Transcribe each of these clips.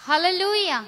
ஹalleluya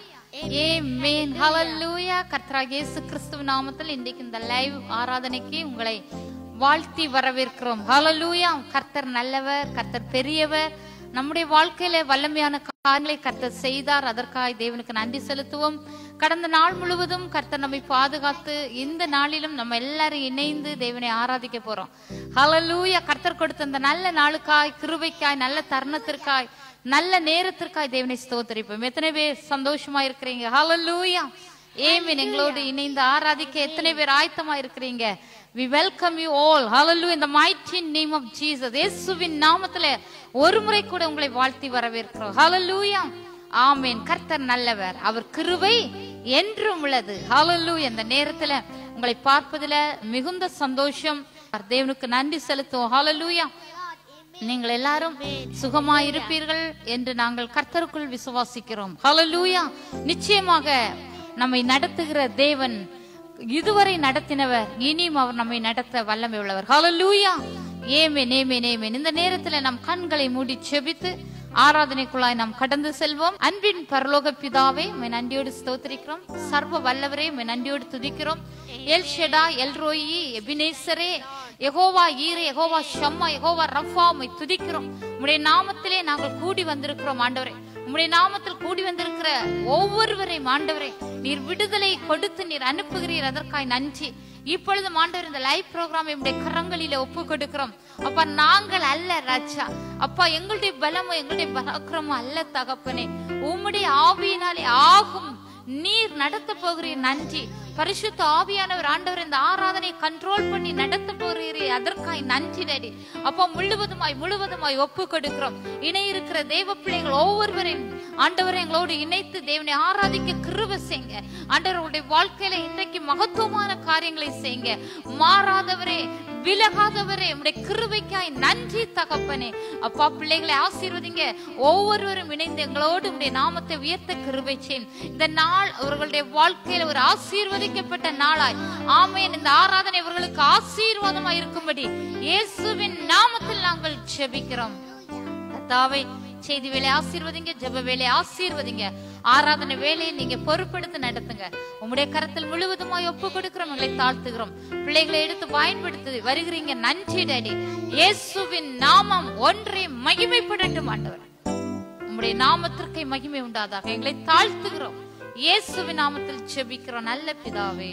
ஆமென் ஹalleluya கர்த்தராகிய இயேசு கிறிஸ்துவ நாமத்தில் இன்றைக்கு இந்த லைவ் ஆராதனைக்கு உங்களை வாழ்த்தி வரவேற்கிறோம் ஹalleluya கர்த்தர் நல்லவர் கர்த்தர் பெரியவர் நம்முடைய வாழ்க்கையில வல்லமையான காரியங்களை கர்த்தர் செய்தார் அதற்காக தேவனுக்கு நன்றி செலுத்துவோம் கடந்த நாள் முழுவதும் கர்த்தர் நம்மை பாதுகாத்து இந்த நாளிலும் நம்ம எல்லாரும் இணைந்து தேவனை ஆராதிக்க போறோம் ஹalleluya கர்த்தர் கொடுத்த இந்த நல்ல நாளுக்காய் கிருபைக்காய் நல்ல தருணத்திற்காய் நல்ல நேரத்திற்காய் தேவனை ஸ்தோத்தரிப்போம் எத்தனை பேர் சந்தோஷமா இருக்கிறீங்க ஹalleluya ஏமேன் எங்களோடு இணைந்து ஆராதிக்க எத்தனை பேர் ஆயத்தமா இருக்கிறீங்க we welcome you all hallelujah in the mighty name of jesus இயேசுவின் நாமத்திலே ஒரு முறை கூட உங்களை வாழ்த்தி வரவேற்கிறோம் hallelujah ஆமென் கர்த்தர் நல்லவர் அவர் கிருபை என்றும் உள்ளது hallelujah இந்த நேரத்துல உங்களை பார்ப்பதுல மிகுந்த சந்தோஷம் தேவனுக்கு நன்றி செலுத்துவோம் hallelujah நீங்கள் எல்லாரும் சுகமாய் இருப்பீர்கள் என்று நாங்கள் கர்த்தருக்குள் விசுவாசிக்கிறோம் ஹalleluya நிச்சயமாக நம்மை நடத்துகிற தேவன் இதுவரை நடத்தினவர் இனியும் அவர் நம்மை நடத்த வல்லமை உள்ளவர் ஹalleluya ஏமேன் ஏமேன் ஏமேன் இந்த நேரத்துல நம் கண்களை மூடி செபித்து ஆராதனைக்குள்ளாய் நாம் கடந்து செல்வோம் அன்பின் பரலோக பிதாவே உம்மை நன்றியோடு ஸ்தோத்திரிக்கிறோம் சர்வ வல்லவரே உம்மை நன்றியோடு துதிக்கிறோம் எல் ஷெடா எல் ரோயி எபினேசரே யெகோவா ஈரே யெகோவா ஷம்மா யெகோவா ரஃபா உம்மை துதிக்கிறோம் உம்முடைய நாமத்திலே நாங்கள் கூடி வந்திருக்கிறோம் ஆண்டவரே உம்முடைய நாமத்தில் கூடி வந்திருக்கிற ஒவ்வொருவரையும் ஆண்டவரே நீர் விடுதலை கொடுத்து நீர் அனுப்புகிறீர் அதற்காய் நன்றி இப்பொழுது ஆண்டவர் இந்த லைவ் ப்ரோக்ராம் உடைய கரங்களில ஒப்பு கொடுக்கிறோம் அப்பா நாங்கள் அல்ல ராஜா அப்பா எங்களுடைய பலமும் எங்களுடைய பராக்கிரமும் அல்ல தகப்பனே உம்முடைய ஆவியினாலே ஆகும் நீர் நடத்த போகிறீர் நன்றி பரிசுத்த ஆவியானவர் ஆண்டவர் இந்த ஆராதனை கண்ட்ரோல் பண்ணி நடத்த போகிறீரே அதற்காய் நன்றி டாடி அப்பா முழுவதுமாய் முழுவதுமாய் ஒப்பு கொடுக்கிறோம் இணை இருக்கிற தேவ பிள்ளைகள் ஒவ்வொருவரையும் ஆண்டவரை எங்களோடு இணைத்து தேவனை ஆராதிக்க கிருப செய்யுங்க ஆண்டவருடைய வாழ்க்கையில இன்றைக்கு மகத்துவமான காரியங்களை செய்யுங்க மாறாதவரே விலகாதவரே உடைய கிருபைக்காய் நன்றி தகப்பனே அப்பா பிள்ளைகளை ஆசீர்வதிங்க ஒவ்வொருவரும் இணைந்து எங்களோடு உடைய நாமத்தை உயர்த்த கிருபை செய்யும் இந்த நாள் அவர்களுடைய வாழ்க்கையில ஒரு ஆசீர்வதிக்கப்பட்ட நாளாய் ஆமேன் இந்த ஆராதனை இவர்களுக்கு ஆசீர்வாதமா இருக்கும்படி இயேசுவின் நாமத்தில் நாங்கள் ஜெபிக்கிறோம் கர்த்தாவே செய்தி வேலை ஆசீர்வதிங்க ஜெப வேலை ஆசீர்வதிங்க ஆராதனை வேலையை நீங்க பொறுப்பெடுத்து நடத்துங்க உம்முடைய கரத்தில் முழுவதுமாய் ஒப்பு கொடுக்கிறோம் எங்களை தாழ்த்துகிறோம் பிள்ளைகளை எடுத்து பயன்படுத்தி வருகிறீங்க நன்றி டாடி இயேசுவின் நாமம் ஒன்றே மகிமைப்படட்டும் ஆண்டவர் உம்முடைய நாமத்திற்கே மகிமை உண்டாதாக எங்களை தாழ்த்துகிறோம் இயேசுவின் நாமத்தில் ஜெபிக்கிறோம் நல்ல பிதாவே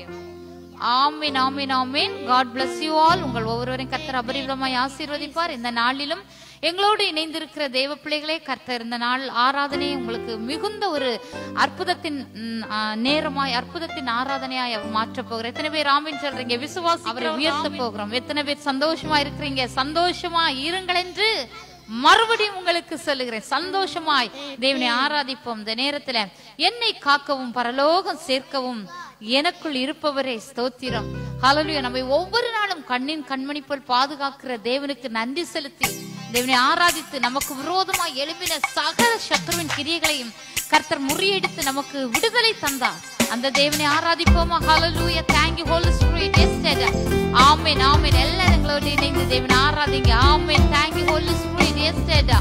ஆமீன் ஆமீன் ஆமீன் காட் bless யூ ஆல் உங்கள் ஒவ்வொருவரையும் கர்த்தர் அபரிவிதமாய் ஆசீர்வதிப்பார் இந்த நாளிலும் எங்களோடு இணைந்திருக்கிற தேவ பிள்ளைகளே கர்த்தர் இந்த நாள் ஆராதனை உங்களுக்கு மிகுந்த ஒரு அற்புதத்தின் ம், ஆ, நேரமாய் அற்புதத்தின் ஆராதனையாய் அவர் மாற்ற போகிறார் எத்தனை பேர் ஆமீன் சொல்றீங்க விசுவாசி அவரை உயர்த்த போகிறோம் எத்தனை பேர் சந்தோஷமா இருக்கிறீங்க சந்தோஷமா இருங்கள் என்று மறுபடியும் உங்களுக்கு சொல்லுகிறேன் சந்தோஷமாய் தேவனை ஆராதிப்போம் இந்த நேரத்துல என்னை காக்கவும் பரலோகம் சேர்க்கவும் எனக்குள் இருப்பவரே ஸ்தோத்திரம் ஹalleluya நம்மை ஒவ்வொரு நாளும் கண்ணின் கண்மணி போல் பாதுகாக்கிற தேவனுக்கு நன்றி செலுத்தி தேவனை ஆராதித்து நமக்கு விரோதமாய் எழும்பின சகல சத்ருவின் கிரியைகளையும் கர்த்தர் முறியடித்து நமக்கு விடுதலை தந்தார் அந்த தேவனை ஆராதிப்போமா ஹalleluya thank you holy spirit yes Dada. ஆமென் ஆமென் எல்லாரும் எங்களோடு இணைந்து தேவனை ஆராதிங்க ஆமென் thank you holy spirit yes Dada.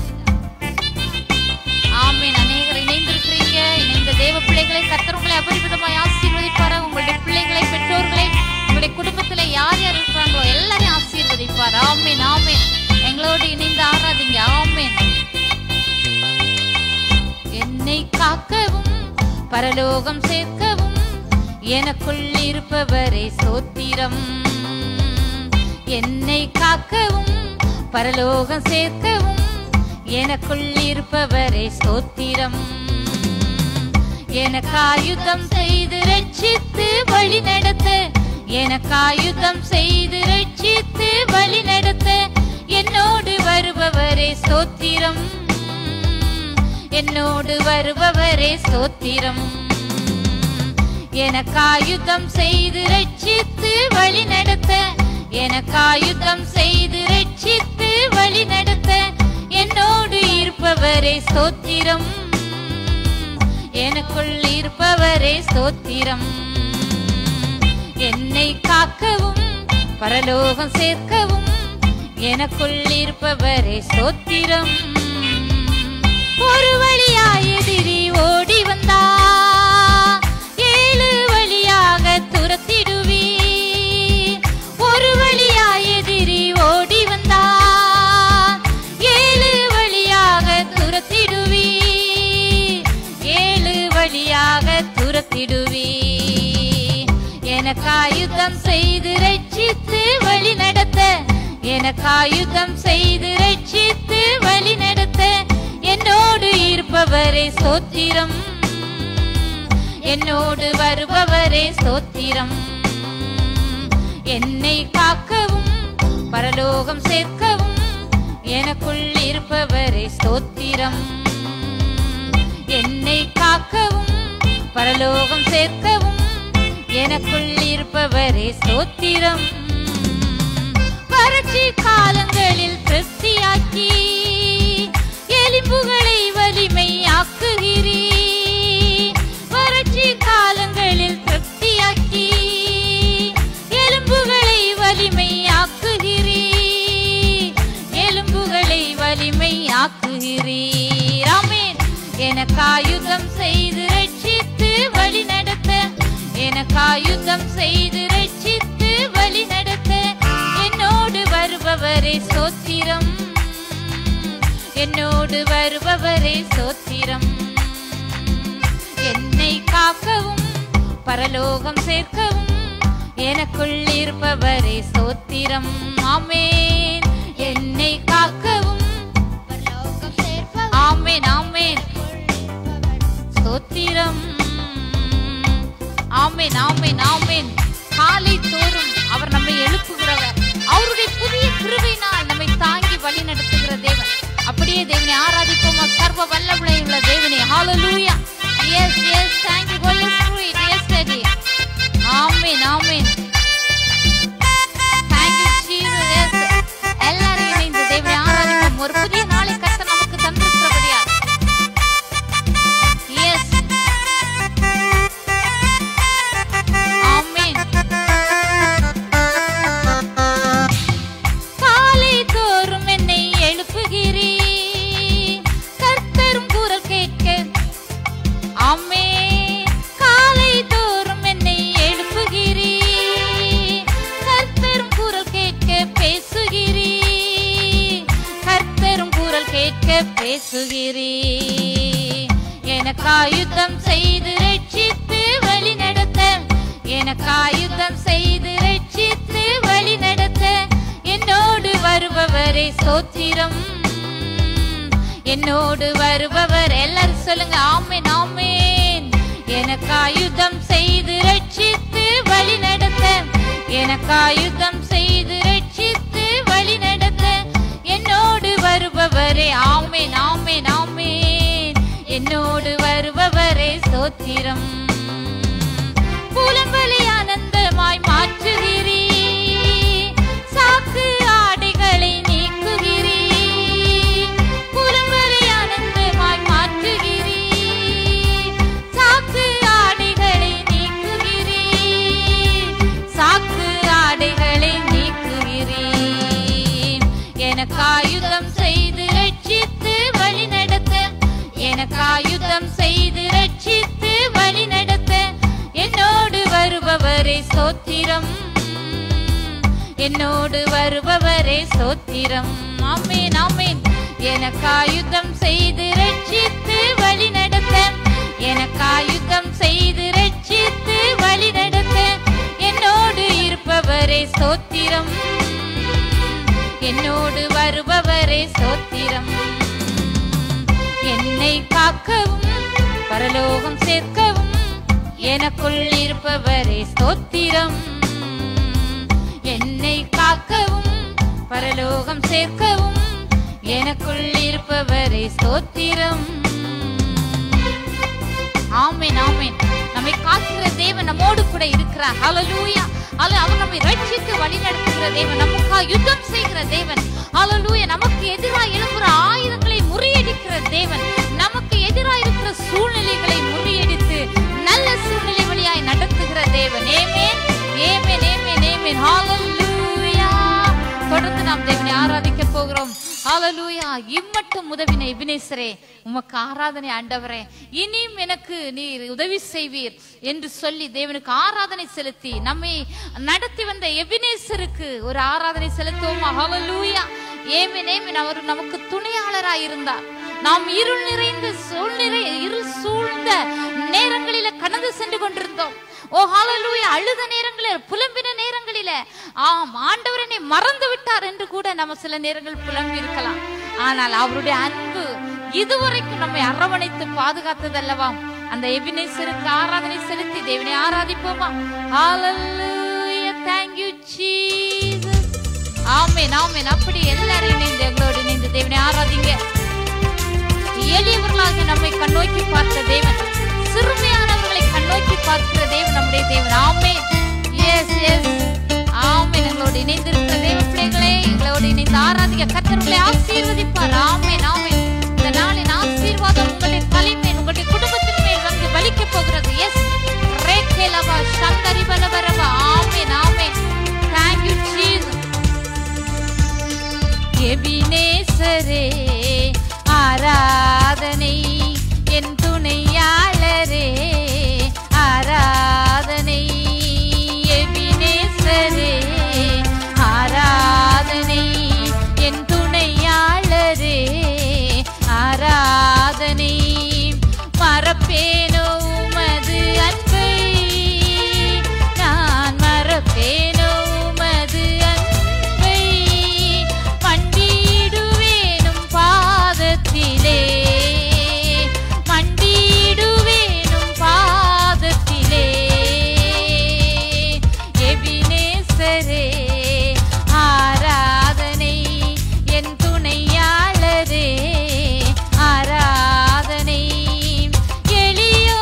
ஆமென் அநேகர் இணைந்திருக்கிறீங்க இணைந்த தேவ பிள்ளைகளை கர்த்தர் உங்களை அபரிமிதமாய் ஆசீர்வதிப்பார் உங்களுடைய பிள்ளைகளை பெற்றோர்களை உங்களுடைய குடும்பத்துல யார் யார் இருக்கிறாங்களோ எல்லாரையும் ஆசீர்வதிப்பார் ஆமென் ஆமென் எங்களோடு இணைந்து ஆராதிங்க ஆமென் என்னை காக்கவும் பரலோகம் சேர்க்கவும் எனக்குள் இருப்பவரே சோத்திரம் என்னை காக்கவும் பரலோகம் சேர்க்கவும் எனக்குள் இருப்பவரே ஸ்தோத்திரம் எனக்கு ஆயுதம் செய்து ரட்சித்து வழி நடத்த எனக்கு ஆயுதம் செய்து ரட்சித்து வழி நடத்த என்னோடு வருபவரே ஸ்தோத்திரம் என்னோடு வருபவரே ஸ்தோத்திரம் எனக்கு ஆயுதம் செய்து ரட்சித்து வழி நடத்த எனக்கு ஆயுதம் செய்து ரட்சித்து வழி நடத்த என்னோடு இருப்பவரே ஸ்தோத்திரம் எனக்குள் இருப்பவரே ஸ்தோத்திரம் என்னை காக்கவும் பரலோகம் சேர்க்கவும் எனக்குள் இருப்பவரே ஸ்தோத்திரம் ஒரு வழியாய் எதிரி ஓடி வந்த எனக்காயுதம் செய்து ரட்சித்து வழி நடத்த எனக்காயுதம் செய்து ரட்சித்து வழி நடத்த என்னோடு இருப்பவரே சோத்திரம் என்னோடு வருபவரே சோத்திரம் என்னை காக்கவும் பரலோகம் சேர்க்கவும் எனக்குள் இருப்பவரே ஸ்தோத்திரம் என்னை காக்கவும் பரலோகம் சேர்க்கவும் எனக்குள் இருப்பவரே ஸ்தோத்திரம் வறட்சி காலங்களில் திருப்தியாக்கி எலும்புகளை வலிமையாக்குகிறீ வறட்சி காலங்களில் திருப்தியாக்கி எலும்புகளை வலிமையாக்குகிறீ எலும்புகளை வலிமையாக்குகிறீர் ஆமென் எனக்காயுதம் செய்து ரட்சித்து வழி நடத்த எனக்காயுதம் செய்து ரட்சித்து வழி நடத்த என்னோடு வருபவரே சோத்திரம் என்னோடு வருபவரே சோத்திரம் என்னை காக்கவும் பரலோகம் சேர்க்கவும் எனக்குள் இருப்பவரே சோத்திரம் ஆமேன் என்னை காக்கவும் பரலோகம் சேர்ப்பவர் ஆமேன் ஆமேன் ஸ்தோத்திரம் ஆமேன் ஆமேன் ஆமேன் காலை தோறும் அவர் நம்மை எழுப்புகிறவர் அவருடைய புதிய கிருபையினால் நம்மை தாங்கி வழி நடத்துகிற தேவன் அப்படியே தேவனை ஆராதிப்போமா சர்வ வல்லமுறை உள்ள தேவனே hallelujah yes yes thank you holy spirit yes daddy amen amen thank you jesus yes எல்லாரும் இணைந்து தேவனை ஆராதிப்போம் ஒரு புதிய நாளை கர்த்தர் நமக்கு தந்திருக்கிறபடியா எஸ் ஆமென் காலை தோறும் என்னை எழுப்புகிறீ கர்த்தரும் குரல் கேட்க ஆமே காலை தோறும் என்னை எழுப்புகிறீ கர்த்தரும் குரல் கேட்க பேசுகிறீ கர்த்தரும் குரல் கேட்க பேசுகிறீ எனக்காயுத்தம் செய்து ரட்சித்து வழி நடத்த எனக்காயுத்தம் செய்து ரட்சித்து வழி நடத்த என்னோடு வருபவரே சோத்திரம் என்னோடு வருபவர் எல்லாரும் சொல்லுங்க ஆமென் ஆமென் எனக்காயுதம் செய்து ரட்சித்து வழி நடத்த எனக்காயுதம் செய்து ரட்சித்து வழி நடத்த என்னோடு வருபவரே ஆமென் ஆமென் ஆமென் என்னோடு வருபவரே சோத்திரம் புலம்பலி ஆனந்தமாய் மாற்றுகிறீ சாக்கு ஆடைகளை நீக்குகிறீ புலம்பலி ஆனந்தமாய் மாற்றுகிறீ சாக்கு ஆடைகளை நீக்குகிறீ சாக்கு ஆடைகளை நீக்குகிறீ எனக்காயுதம் செய்து ரட்சித்து வழி நடத்த எனக்காயுதம் செய்து ரட்சித்து வழி நடத்த என்னோடு வருபவரே சோத்திரம் என்னோடு வருபவரே சோத்திரம் ஆமென் ஆமென் எனக்காயுதம் செய்து ரட்சித்து வழி நடத்த எனக்காயுதம் செய்து ரட்சித்து வழி நடத்த என்னோடு இருப்பவரே சோத்திரம் என்னோடு வருபவரே சோத்திரம் என்னை காக்கவும் பரலோகம் சேர்க்கவும் எனக்குள் இருப்பவரே ஸ்தோத்திரம் என்னை காக்கவும் பரலோகம் சேர்க்கவும் எனக்குள் இருப்பவரே ஸ்தோத்திரம் ஆமென் ஆமென் நம்மை காக்கிற தேவன் நம்மோடு கூட இருக்கிறார் ஹalleluya அல்ல அவர் நம்மை ரட்சித்து வழி நடத்துகிற தேவன் நமக்காக யுத்தம் செய்கிற தேவன் ஹalleluya நமக்கு எதிராக எழும்புற ஆயுதங்களை முறியடிக்கிற தேவன் நமக்கு எதிராக இருக்கிற சூழ்நிலைகளை முறியடித்து நல்ல சூழ்நிலை வழியாய் நடத்துகிற தேவன் ஏமேன் ஏமேன் ஏமேன் ஏமேன் ஹalleluya தொடர்ந்து நாம் தேவனை ஆராதிக்க போகிறோம் ஹalleluya இம்மட்டும் உதவின எபினேசரே உமக்கு ஆராதனை ஆண்டவரே இனியும் எனக்கு நீர் உதவி செய்வீர் என்று சொல்லி தேவனுக்கு ஆராதனை செலுத்தி நம்மை நடத்தி வந்த எபினேசருக்கு ஒரு ஆராதனை செலுத்துவோமா ஹalleluya ஏமேன் ஏமேன் அவர் நமக்கு துணையாளராய் இருந்தார் நாம் இருள் நிறைந்த சூழ்நிலை இருள் சூழ்ந்த நேரங்களில கடந்து சென்று கொண்டிருந்தோம் ஓ ஹalleluya அழுத நேரங்களில் புலம்பின நேரங்களிலே ஆம் ஆண்டவர் என்னை மறந்து விட்டார் என்று கூட நம்ம சில நேரங்கள் புலம்பி இருக்கலாம் ஆனால் அவருடைய அன்பு இதுவரைக்கும் நம்மை அரவணைத்து பாதுகாத்ததல்லவா அந்த எபினேசருக்கு ஆராதனை செலுத்தி தேவனை ஆராதிப்போமா ஹalleluya thank you jesus ஆமென் ஆமென் அப்படி எல்லாரும் இணைந்து எங்களோடு இணைந்து தேவனை ஆராதிங்க எளியவர்களாகி நம்மை கண்ணோக்கி பார்த்த தேவன் சிறுமையானவர்களை கண்ணோக்கி பார்க்கிற தேவன் நம்முடைய தேவன் ஆமென் எஸ் எஸ் ஆமென் எங்களோடு இணைந்திருக்கிற தேவ பிள்ளைகளே எங்களோடு இணைந்து ஆராதிக்க கர்த்தர்களை ஆசீர்வதிப்பார் ஆமென் ஆமென் இந்த நாளின் ஆசீர்வாதம் உங்களுடைய தலைமையில் உங்களுடைய குடும்பத்தின் மேல் வந்து வலிக்க போகிறது எஸ் ரேக்கேலவா சந்தரி பலவரவா amen amen thank you Jesus எபினேசரே ஆராதனை என் துணையாளரே ஆராதனை எபினேசரே ஆராதனை என் துணையாளரே ஆராதனை மறப்பேனோ உமது அன்பை நான் மறப்பேனோ உமது அன்பை மண்டியிடுவேனும் பாதத்திலே மண்டியிடுவேனும் பாதத்திலே எபினேசரே ஆராதனை என் துணையாளரே ஆராதனை எளிய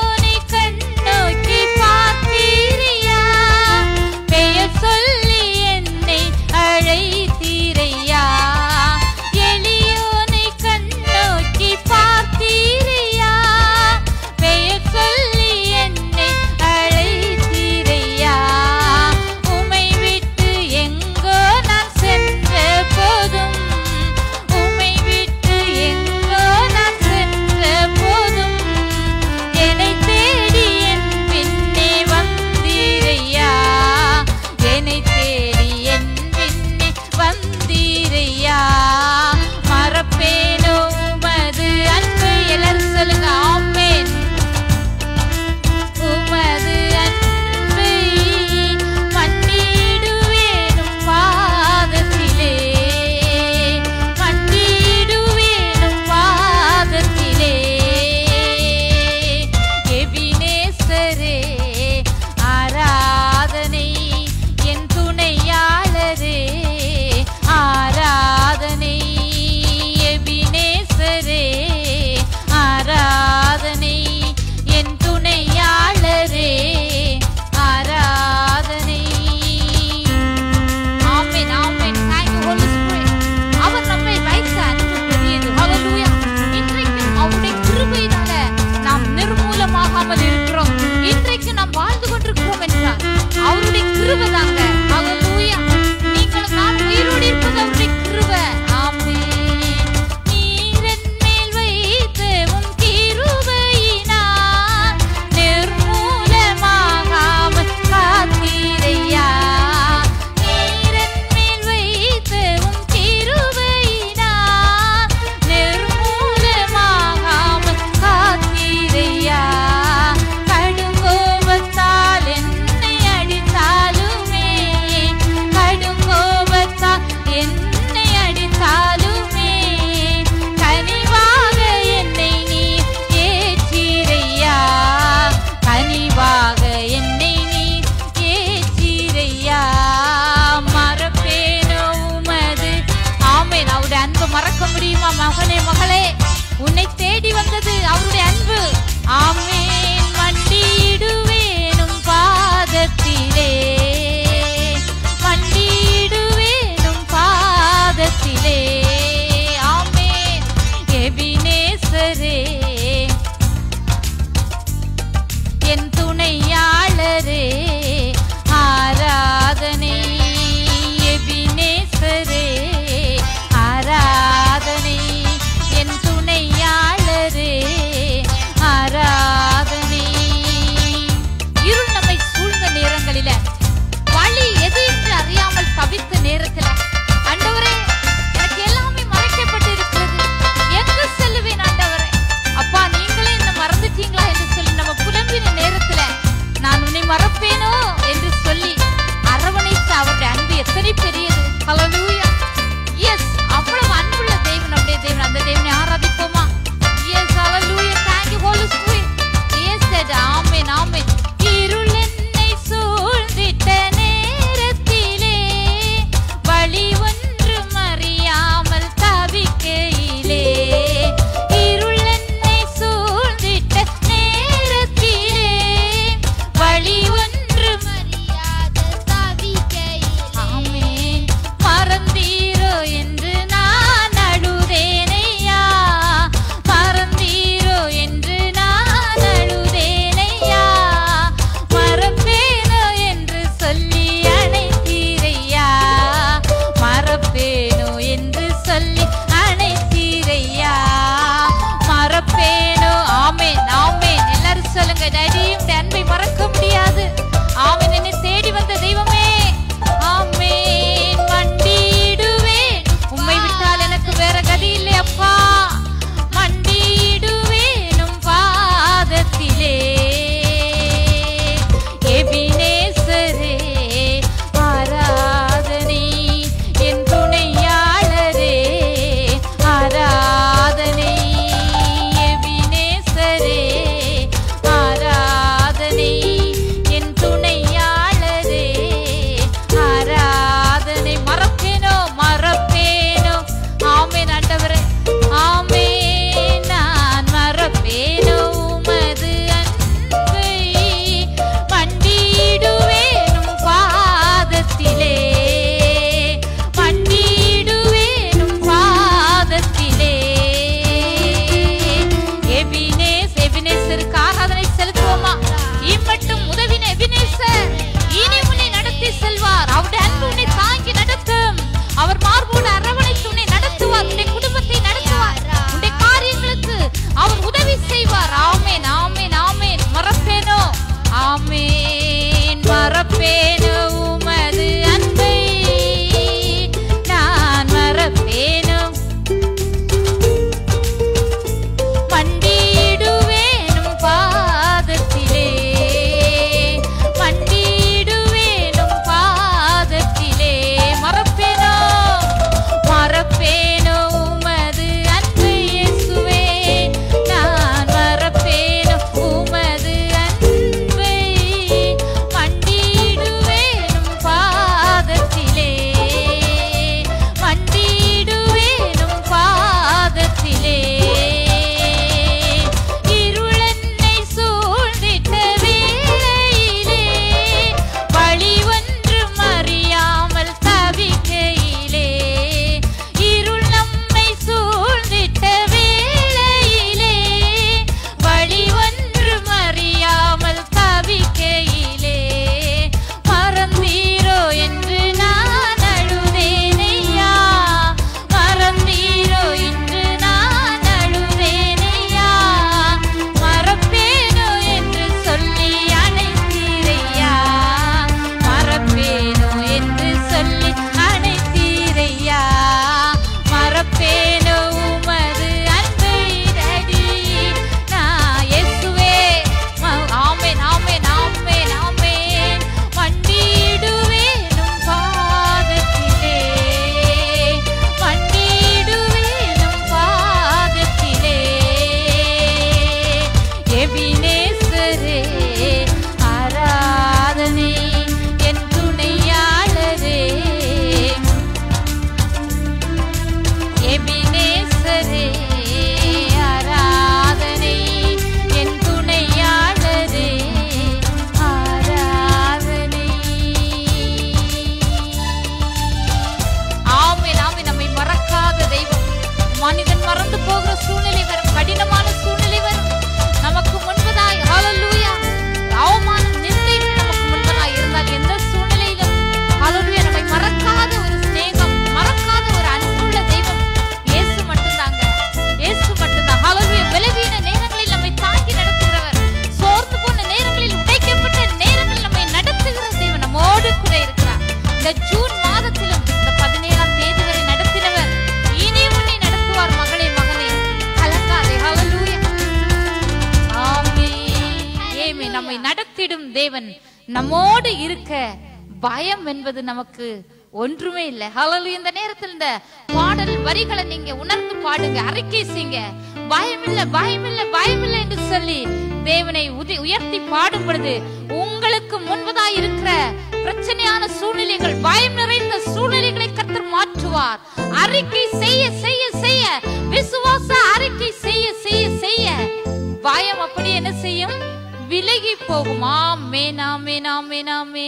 நம்மை நடத்திடும் தேவன் நம்மோடு இருக்க பயம் என்பது நமக்கு ஒன்றுமே இல்லை ஹalleluya இந்த நேரத்தில் இந்த பாடல் வரிகளை நீங்க உணர்ந்து பாடுங்க அறிக்கை செய்யுங்க பயமில்ல பயமில்ல பயமில்ல என்று சொல்லி தேவனை உதி- உயர்த்தி பாடும் பொழுது உங்களுக்கு முன்பதாய் இருக்கிற பிரச்சனையான சூழ்நிலைகள் பயம் நிறைந்த சூழ்நிலைகளை கர்த்தர் மாற்றுவார் அறிக்கை செய்ய செய்ய செய்ய விசுவாச அறிக்கை செய்ய செய்ய செய்ய பயம் அப்படி என்ன செய்யும் விலகி போகும் ஆமே நாமே நாமே நாமே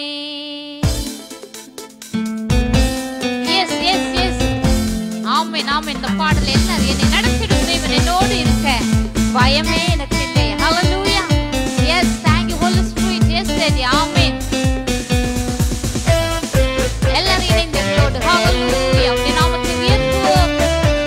எஸ் எஸ் எஸ் ஆமே நாம இந்த பாடல் என்ன என்னை நடத்திடும் தேவன் என்னோடு இருக்க பயமே எனக்கு இல்லை hallelujah yes thank you holy spirit yes daddy amen எல்லாரும் இணைந்து எங்களோடு ஹalleluya அப்படி நாமத்தை உயர்த்துவோம்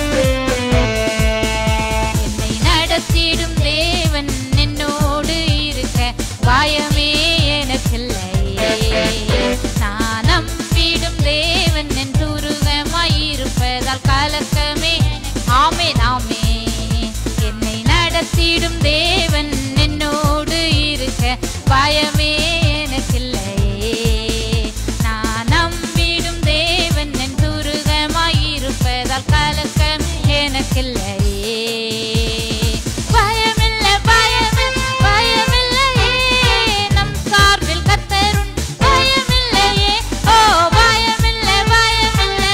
என்னை நடத்திடும் தேவன் என்னோடு இருக்க பயமே எனக்கில்லை நான் நம்பிடும் தேவன் என் துருகமாயிருப்பதால் கலக்கமே ஆமே நாமே என்னை நடத்திடும் தேவன் என்னோடு இருக்க பயமே எனக்கில்லை நான் நம்பிடும் தேவன் என் துருகமாயிருப்பதால் கலக்கம் எனக்கில்லையே பயமில்லை பயமில்லை பயமில்லையே நம் சார்பில் கத்தருண் பயமில்லையே ஓ பயமில்லை பயமில்லை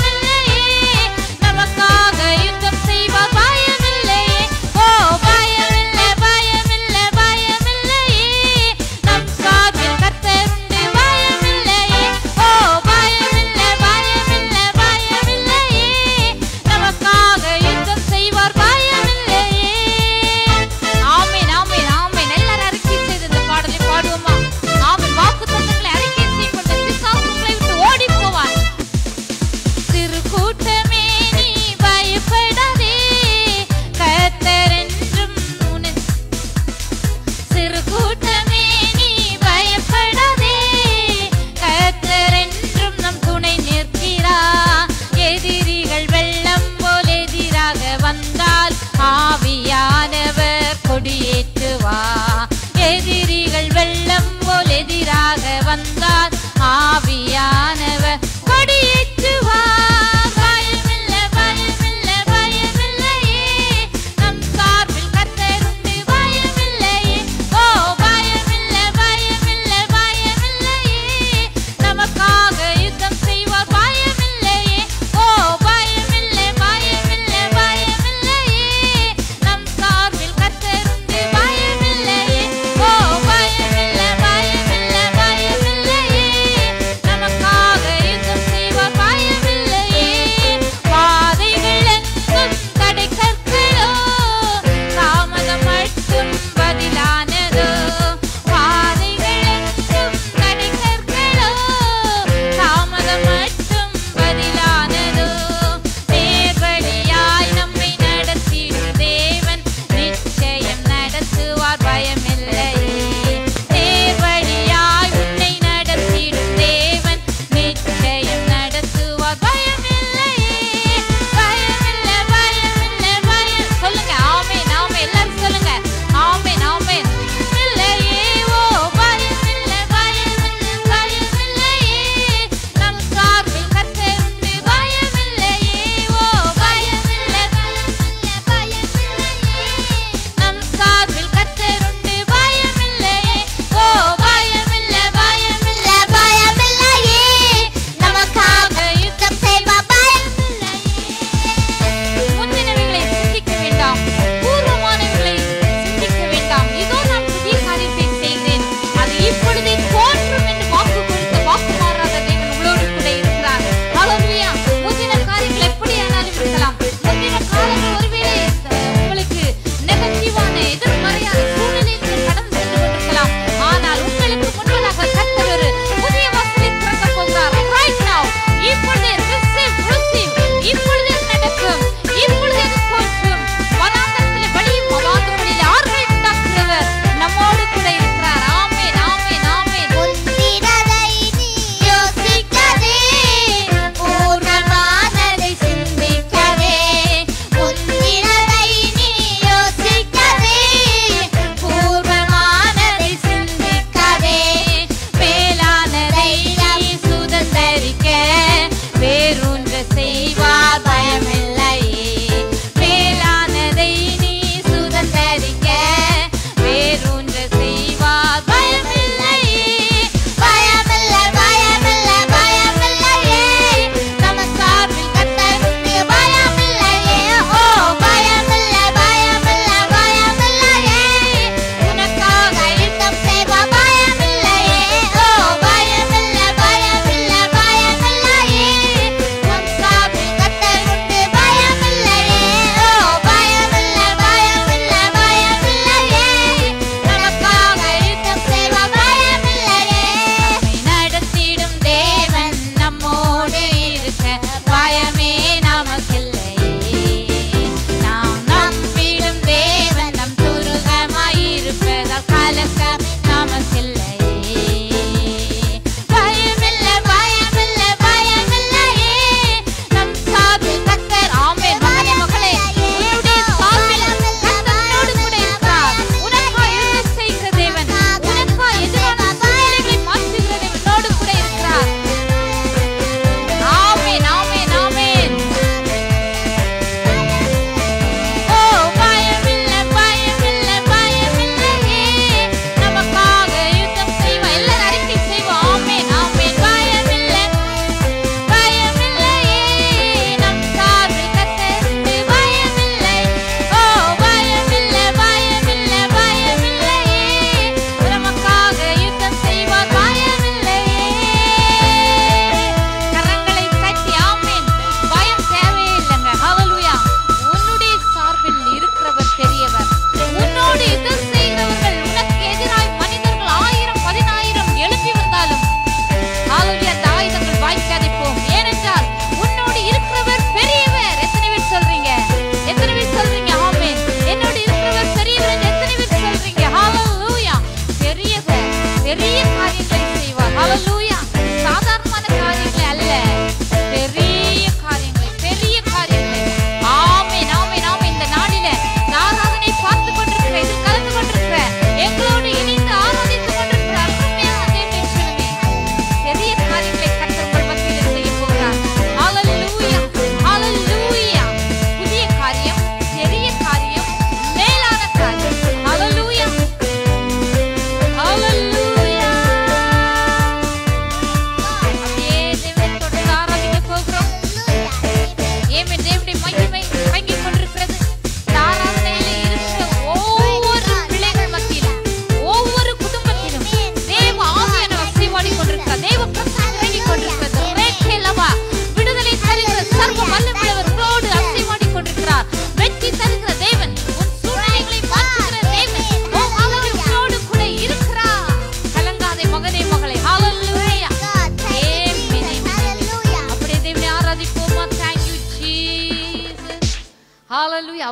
பயமில்லையே நமக்காக யுத்தம் செய்வார் பயமில்லையே ஓ பயமில்லை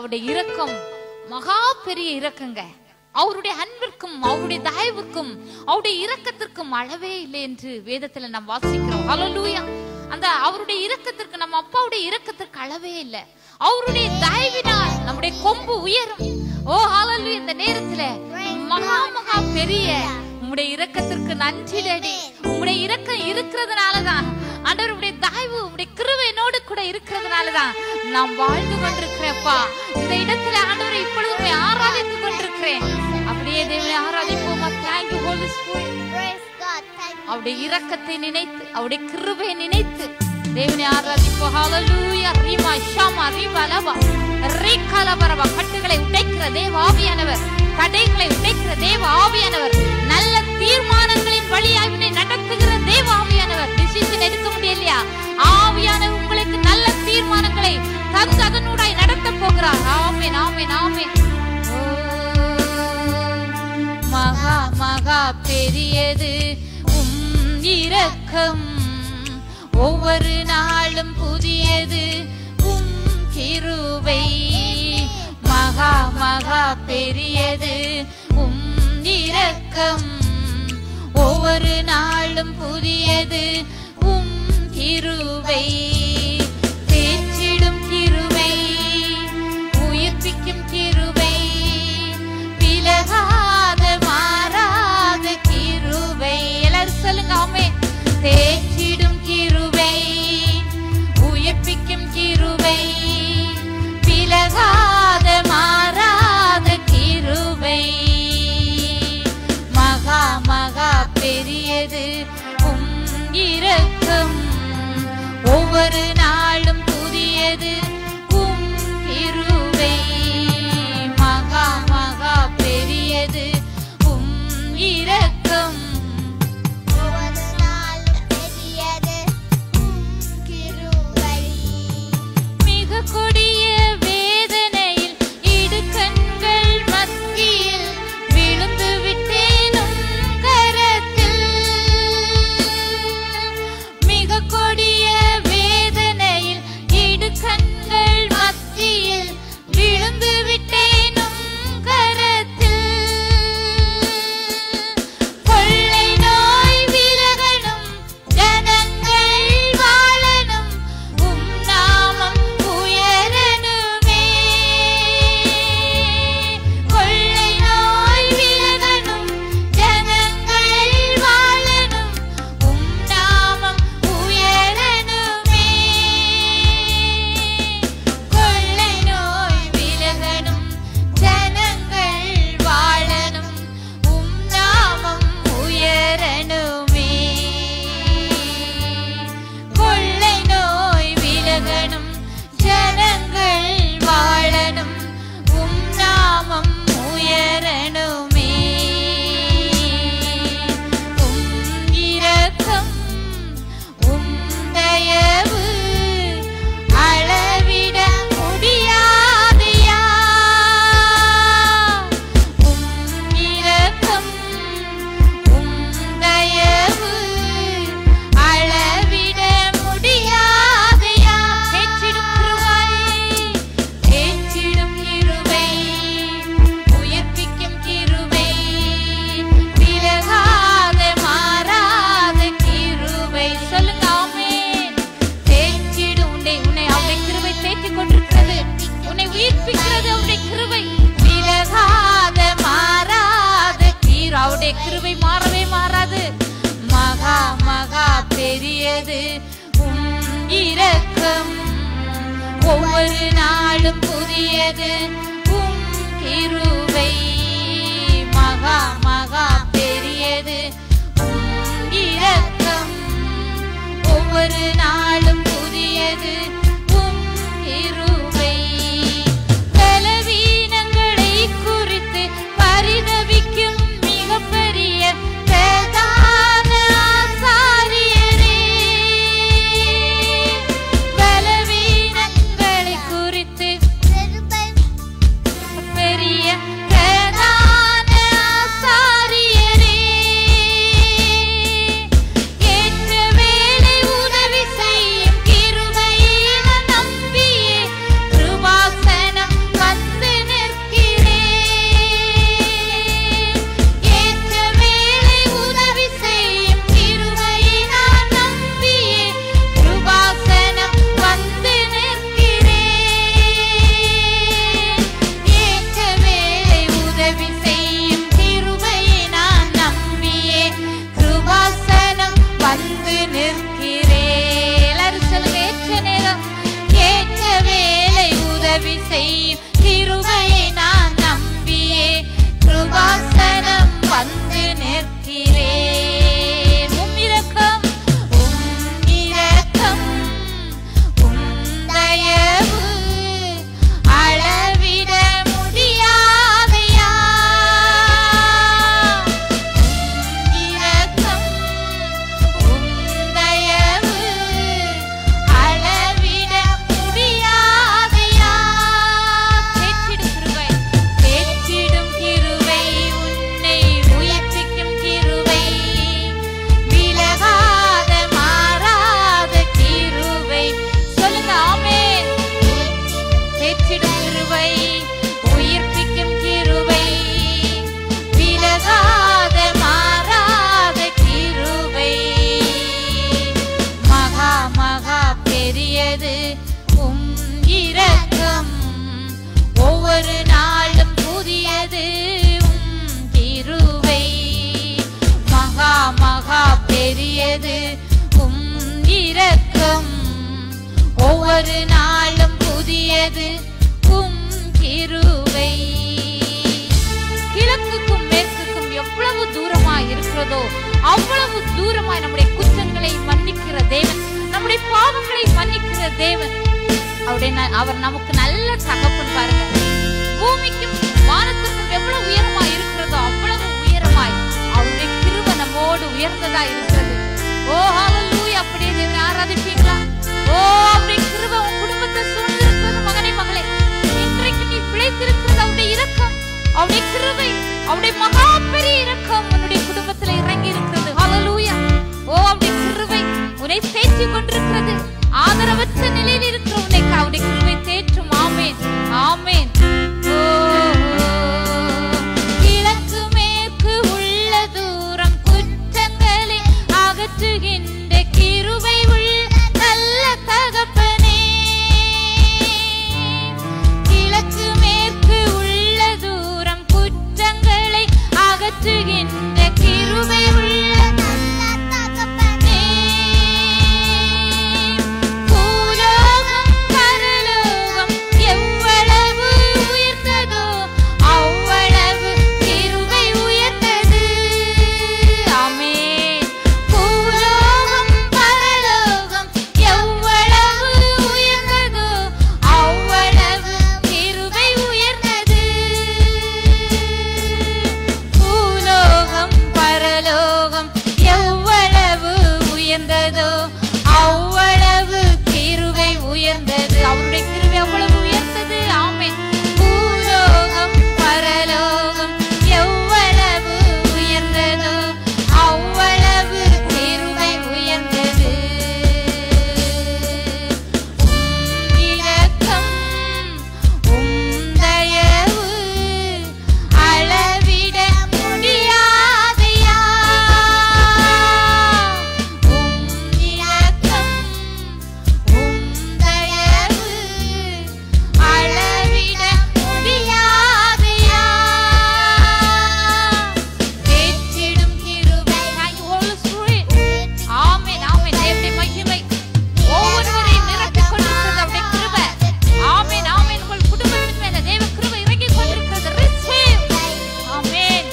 அவருடைய இரக்கம் மகா பெரிய இரக்கங்க அவருடைய அன்பிற்கும் அவருடைய தயவுக்கும் அவருடைய இரக்கத்திற்கும் அளவே இல்லை என்று வேதத்துல நாம் வாசிக்கிறோம் ஹalleluya அந்த அவருடைய இரக்கத்திற்கு நம்ம அப்பாவுடைய இரக்கத்திற்கு அளவே இல்லை அவருடைய தயவினால் நம்முடைய கொம்பு உயரும் ஓ ஹalleluya இந்த நேரத்துல மகா மகா பெரிய உம்முடைய இரக்கத்திற்கு நன்றி டேடி உம்முடைய இரக்கம் இருக்கிறதுனாலதான் ஆண்டவருடைய தயவு உம்முடைய கிருபை என்னோடு கூட இருக்கிறதுனாலதான் நான் வாழ்ந்து கொண்டிருக்கிறேன்ப்பா இந்த இடத்துல ஆண்டவரை இப்பொழுது உம்மை ஆராதித்துக் கொண்டிருக்கிறேன் அப்படியே தேவனை ஆராதிப்போமா thank you holy spirit Praise God. Thank you. அவருடைய இரக்கத்தை நினைத்து அவருடைய கிருபையை நினைத்து தேவனை ஆராதிப்போம் ஹalleluya ரீமா ஷாமா ரீபா லவா ரீகலபரவா கட்டுகளை உடைக்கிற தேவ ஆவியானவர் தடைகளை உடைக்கிற தேவ ஆவியானவர் நல்ல தீர்மானங்களின் வழியாக உன்னை நடத்துகிற தேவ ஆவியானவர் டிசிஷன் எடுக்க முடியலையா ஆவியானவர் உங்களுக்கு நல்ல தீர்மானங்களை தந்து அதனூடாய் நடத்த போகிறார் ஆமென் ஆமென் ஆமென் ஓ மகா மகா பெரியது உம் இரக்கம் ஒவ்வொரு நாளும் புதியது உம் கிருபை மகா மகா பெரியது உம் இரக்கம் ஒவ்வொரு நாளும் புதியது உம் கிருபை தேற்றிடும் கிருபை உயிர்ப்பிக்கும் கிருபை விலகாத மாறாத கிருபை எல்லாரும் சொல்லுங்க ஆமே தேற்றிடும் கிருபை உயிர்ப்பிக்கும் கிருபை விலகாத மாறாத கிருபை மகா மகா பெரியது உம் இரக்கம் ஒவ்வொரு நாளும் புதியது உம் கிருபை மகா மகா பெரியது உம் இரக்கம் ஒவ்வொரு நாளும் பெரியது உம் கிருபை. மிக கொடிய வேதனையில் இடுக்கண்கள் மத்தியில் விழுந்து விட்டேனும் கரத்தில் மிக கொடிய வேதனையில் இடுக்கண்கள் மத்தியில் விழுந்து விட்டேனும் கரத்தில் கொள்ளை நோய் விலகணும் ஜனங்கள் வாழணும் உம் நாமம் உயரணுமே கொள்ளை நோய் விலகணும் ஜனங்கள் வாழணும் உம் நாமம் உயரணுமே கொள்ளை நோய் விலகணும் ஜனங்கள் வாழணும் உம் நாமம் உயரணுமே கொள்ளை நோய் விலகணும் ஜனங்கள் வாழணும் உம் நாமம் உயரணுமே உம் இரக்கம் உம் தயவு அளவிட முடியாதையா உம் இரக்கம் உம் தயவு அளவிட முடியாதையா தேற்றிடும் கிருபை தேற்றிடும் கிருபை உயிர்ப்பிக்கும் கிருபை விலகாத மாறாத கிருபை சொல்லுங்க ஆமென் தேற்றிடும் உன்னை உன்னை அவருடைய கிருபை தேற்றிக் கொண்டிருக்கிறது உன்னை உயிர்ப்பிக்கிறது அவருடைய கிருபை விலகாத மாறாத கீர் அவருடைய கிருபை மாறவே மாறாது மகா மகா பெரியது உம் இரக்கம் ஒவ்வொரு நாளும் புதியது உம் கிருபை மகா மகா பெரியது உம் இரக்கம் ஒவ்வொரு நாளும் புதியது உம் கிருபை பலவீனங்களை குறித்து பரிதவிக்கும் மிகப்பெரிய பிரதான ஆசாரியரே பலவீனங்களை குறித்து கிருபை பெரிய ஒவ்வொரு நாளும் புதியது உம் கிருபை கிழக்குக்கும் மேற்குக்கும் எவ்வளவு தூரமாய் இருக்கிறதோ அவ்வளவு தூரமாய் நம்முடைய குற்றங்களை மன்னிக்கிற தேவன் நம்முடைய பாவங்களை மன்னிக்கிற தேவன் அவருடைய ந- அவர் நமக்கு நல்ல தகப்பன் பாருங்க பூமிக்கும் வானத்திற்கும் எவ்வளவு உயரமாய் இருக்கிறதோ அவ்வளவு உயரமாய் அவருடைய கிருபை நம்மோடு உயர்ந்ததா இருக்கிறது ஓ ஹalleluya அப்படியே தேவனை ஆராதிப்பீங்களா ஓ அவருடைய கிருபை உன் குடும்பத்தை சூழ்ந்திருக்கிறது மகனே மகளே இன்றைக்கு நீ பிழைத்திருக்கிறது அவருடைய இரக்கம் அவருடைய கிருபை அவருடைய மகா பெரிய இரக்கம் உன்னுடைய குடும்பத்துல இறங்கி இருக்கிறது ஹalleluya ஓ அவருடைய கிருபை உன்னை தேற்றி கொண்டிருக்கிறது ஆதரவற்ற நிலையில் இருக்கிற உன்னை அவருடைய கிருபை தேற்றும் ஆமென் ஆமென் ஓ, கிழக்கு மேற்கு உள்ள தூரம் குற்றங்களை அகற்றுகின்ற கிருபை உள்ள நல்ல தகப்பனே கிழக்கு மேற்கு உள்ள தூரம் குற்றங்களை அகற்றுகின்ற கிருபை உள்ள நல்ல தகப்பனே பூலோகம் பரலோகம் எவ்வளவு உயர்ந்ததோ அவ்வளவு கிருபை உயர்ந்தது ஆமென் பூலோகம் பரலோகம் எவ்வளவு உயர்ந்ததோ அவ்வளவு கிருபை உயர்ந்தது பூலோகம் பரலோகம் எவ்வளவு உயர்ந்ததோ அவ்வளவு கிருபை உயர்ந்தது அவருடைய கிருபை அவ்வளவு உயர்ந்தது ஆமென் பூலோகம் பரலோகம் எவ்வளவு உயர்ந்ததோ அவ்வளவு கிருபை உயர்ந்தது உம் இரக்கம் உம் தயவு அளவிட முடியாதையா உம் இரக்கம் உம் தயவு அளவிட முடியாதையா ஏற்றிடும் கிருபை Thank you, Holy Spirit. ஆமென் ஆமென் தேவனுடைய மகிமை ஒவ்வொருவரையும் நிரப்பிக் கொண்டிருக்கிறது அவருடைய கிருபை ஆமென் ஆமென் உங்கள் குடும்பத்தின் மேல தேவ கிருபை இறங்கிக் கொண்டிருக்கிறது Receive. ஆமென்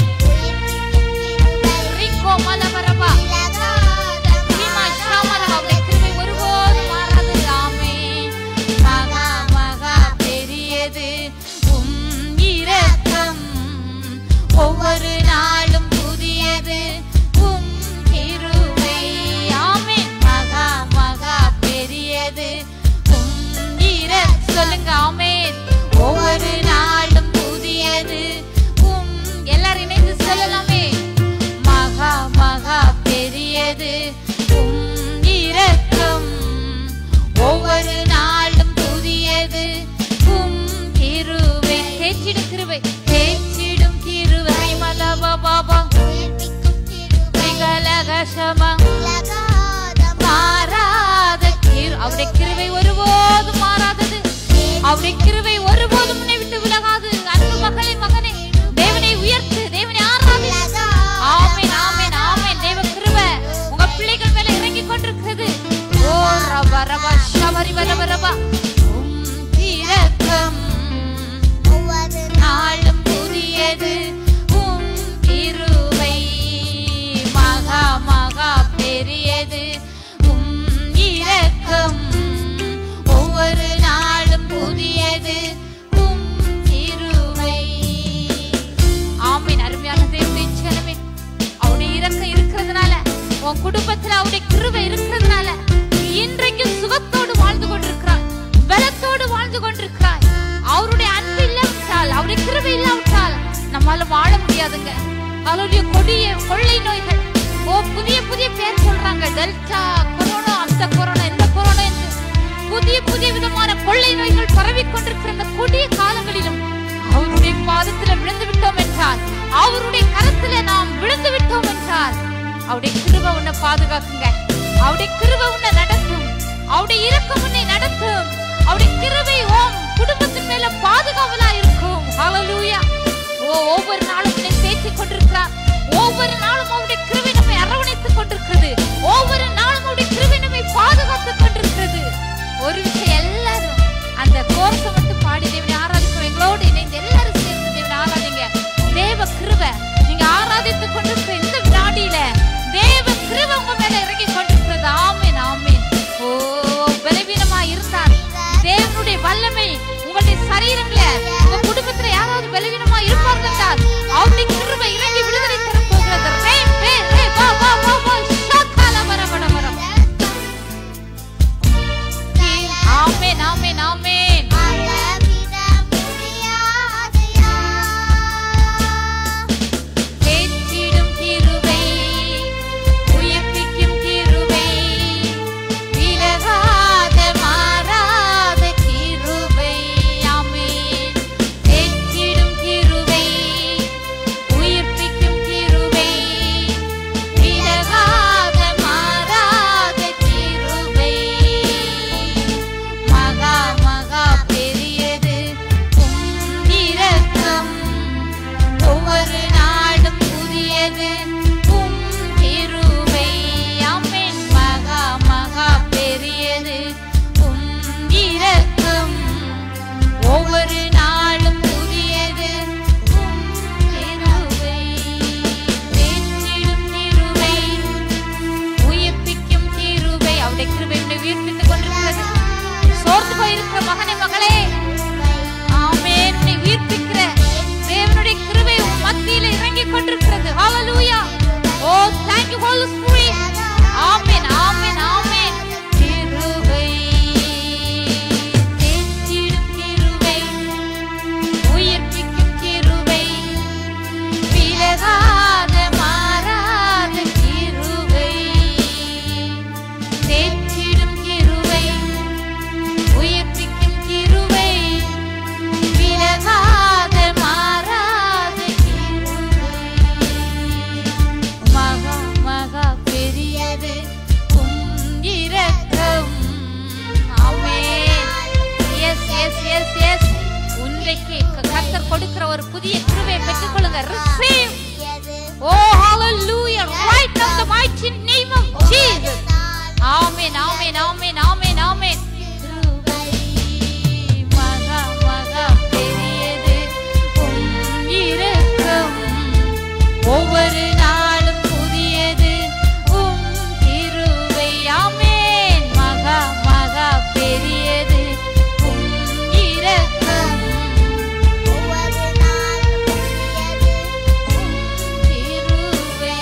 ரிக்கோ மலபரபா பீமா ஷாமரபா அவருடைய கிருபை ஒருபோதும் மாறாது ஆமென் மகா மகா பெரியது உம் இரக்கம் ஒவ்வொரு நாளும் புதியது உம் கிருபை ஆமென் மகா மகா பெரியது உம் இர- சொல்லுங்க ஆமென் ஒவ்வொரு நாளும் புதியது உம் எல்லாரும் இணைந்து சொல்லலாமே மகா மகா பெரியது உம் இரக்கம் ஒவ்வொரு நாளும் புதியது உம் கிருபை தேற்றிடும் கிருபை தேற்றிடும் கிருபை மலபா பாபா விகலகசமா மாறாத கிரு அவருடைய கிருபை ஒருபோதும் மாறாதது அவருடைய கிருபை ஒருபோதும் உன்னை விட்டு விலகாது அன்பு மகளே மகனே தேவனை உயர்த்து தேவனை ஆராதி ஆமென் ஆமென் ஆமென் தேவ கிருபை உங்க பிள்ளைகள் மேல இறங்கி கொண்டிருக்கிறது ஓ ரப ரப ஷபரி ரப ரப உம் இரக்கம் நாளும் புதியது உம் கிருபை மகா மகா பெரியது உம் இரக்கம் ஒவ்வொரு நாளும் புதியது உம் கிருபை ஆமென் அருமையான தேவனுடைய ஜனமே அவருடைய இரக்கம் இருக்கிறதுனால உன் குடும்பத்துல அவருடைய கிருபை இருக்கிறதுனால நீ இன்றைக்கும் சுகத்தோடு வாழ்ந்து கொண்டிருக்கிறாய் பலத்தோடு வாழ்ந்து கொண்டிருக்கிறாய் அவருடைய அன்பு இல்லாவிட்டால் அவருடைய கிருபை இல்லாவிட்டால் நம்மால வாழ முடியாதுங்க அவருடைய கொடிய கொள்ளை நோய்கள் ஓ புதிய புதிய பேர் சொல்றாங்க டெல்டா கொரோனா அந்த கொரோனா இந்த கொரோனா என்று புதிய புதிய விதமான கொள்ளை நோய்கள் பரவிக் கொண்டிருக்கிற இந்த கொடிய காலங்களிலும் அவருடைய பாதத்துல விழுந்து விட்டோம் என்றால் அவருடைய கரத்துல நாம் விழுந்து விட்டோம் என்றால் அவருடைய கிருபை உன்னை பாதுகாக்குங்க அவருடைய கிருபை உன்னை நடத்தும் அவருடைய இரக்கம் உன்னை நடத்தும் அவருடைய கிருபை ஓம் குடும்பத்தின் மேல பாதுகாவலா இருக்கும் ஹalleluya ஓ ஒவ்வொரு நாளும் உன்னை தேற்றிக் கொண்டிருக்கிறார் ஒவ்வொரு நாளும் அவருடைய கிருபை நம்மை அரவணைத்துக் கொண்டிருக்கிறது ஒவ்வொரு நாளும் அவருடைய கிருபை நம்மை பாதுகாத்துக் கொண்டிருக்கிறது ஒரு விஷயம் எல்லா receive. பெரியது Oh, hallelujah. Right now, the mighty name of Jesus. Amen, amen, amen, amen, amen. கிருபை மகா, மகா பெரியது. உம் இரக்கம் ஒவ்வொரு நாளும் புதியது. உம் கிருபை. ஆமென். மகா, மகா பெரியது. உம் இரக்கம் ஒவ்வொரு நாளும் புதியது கிருபை.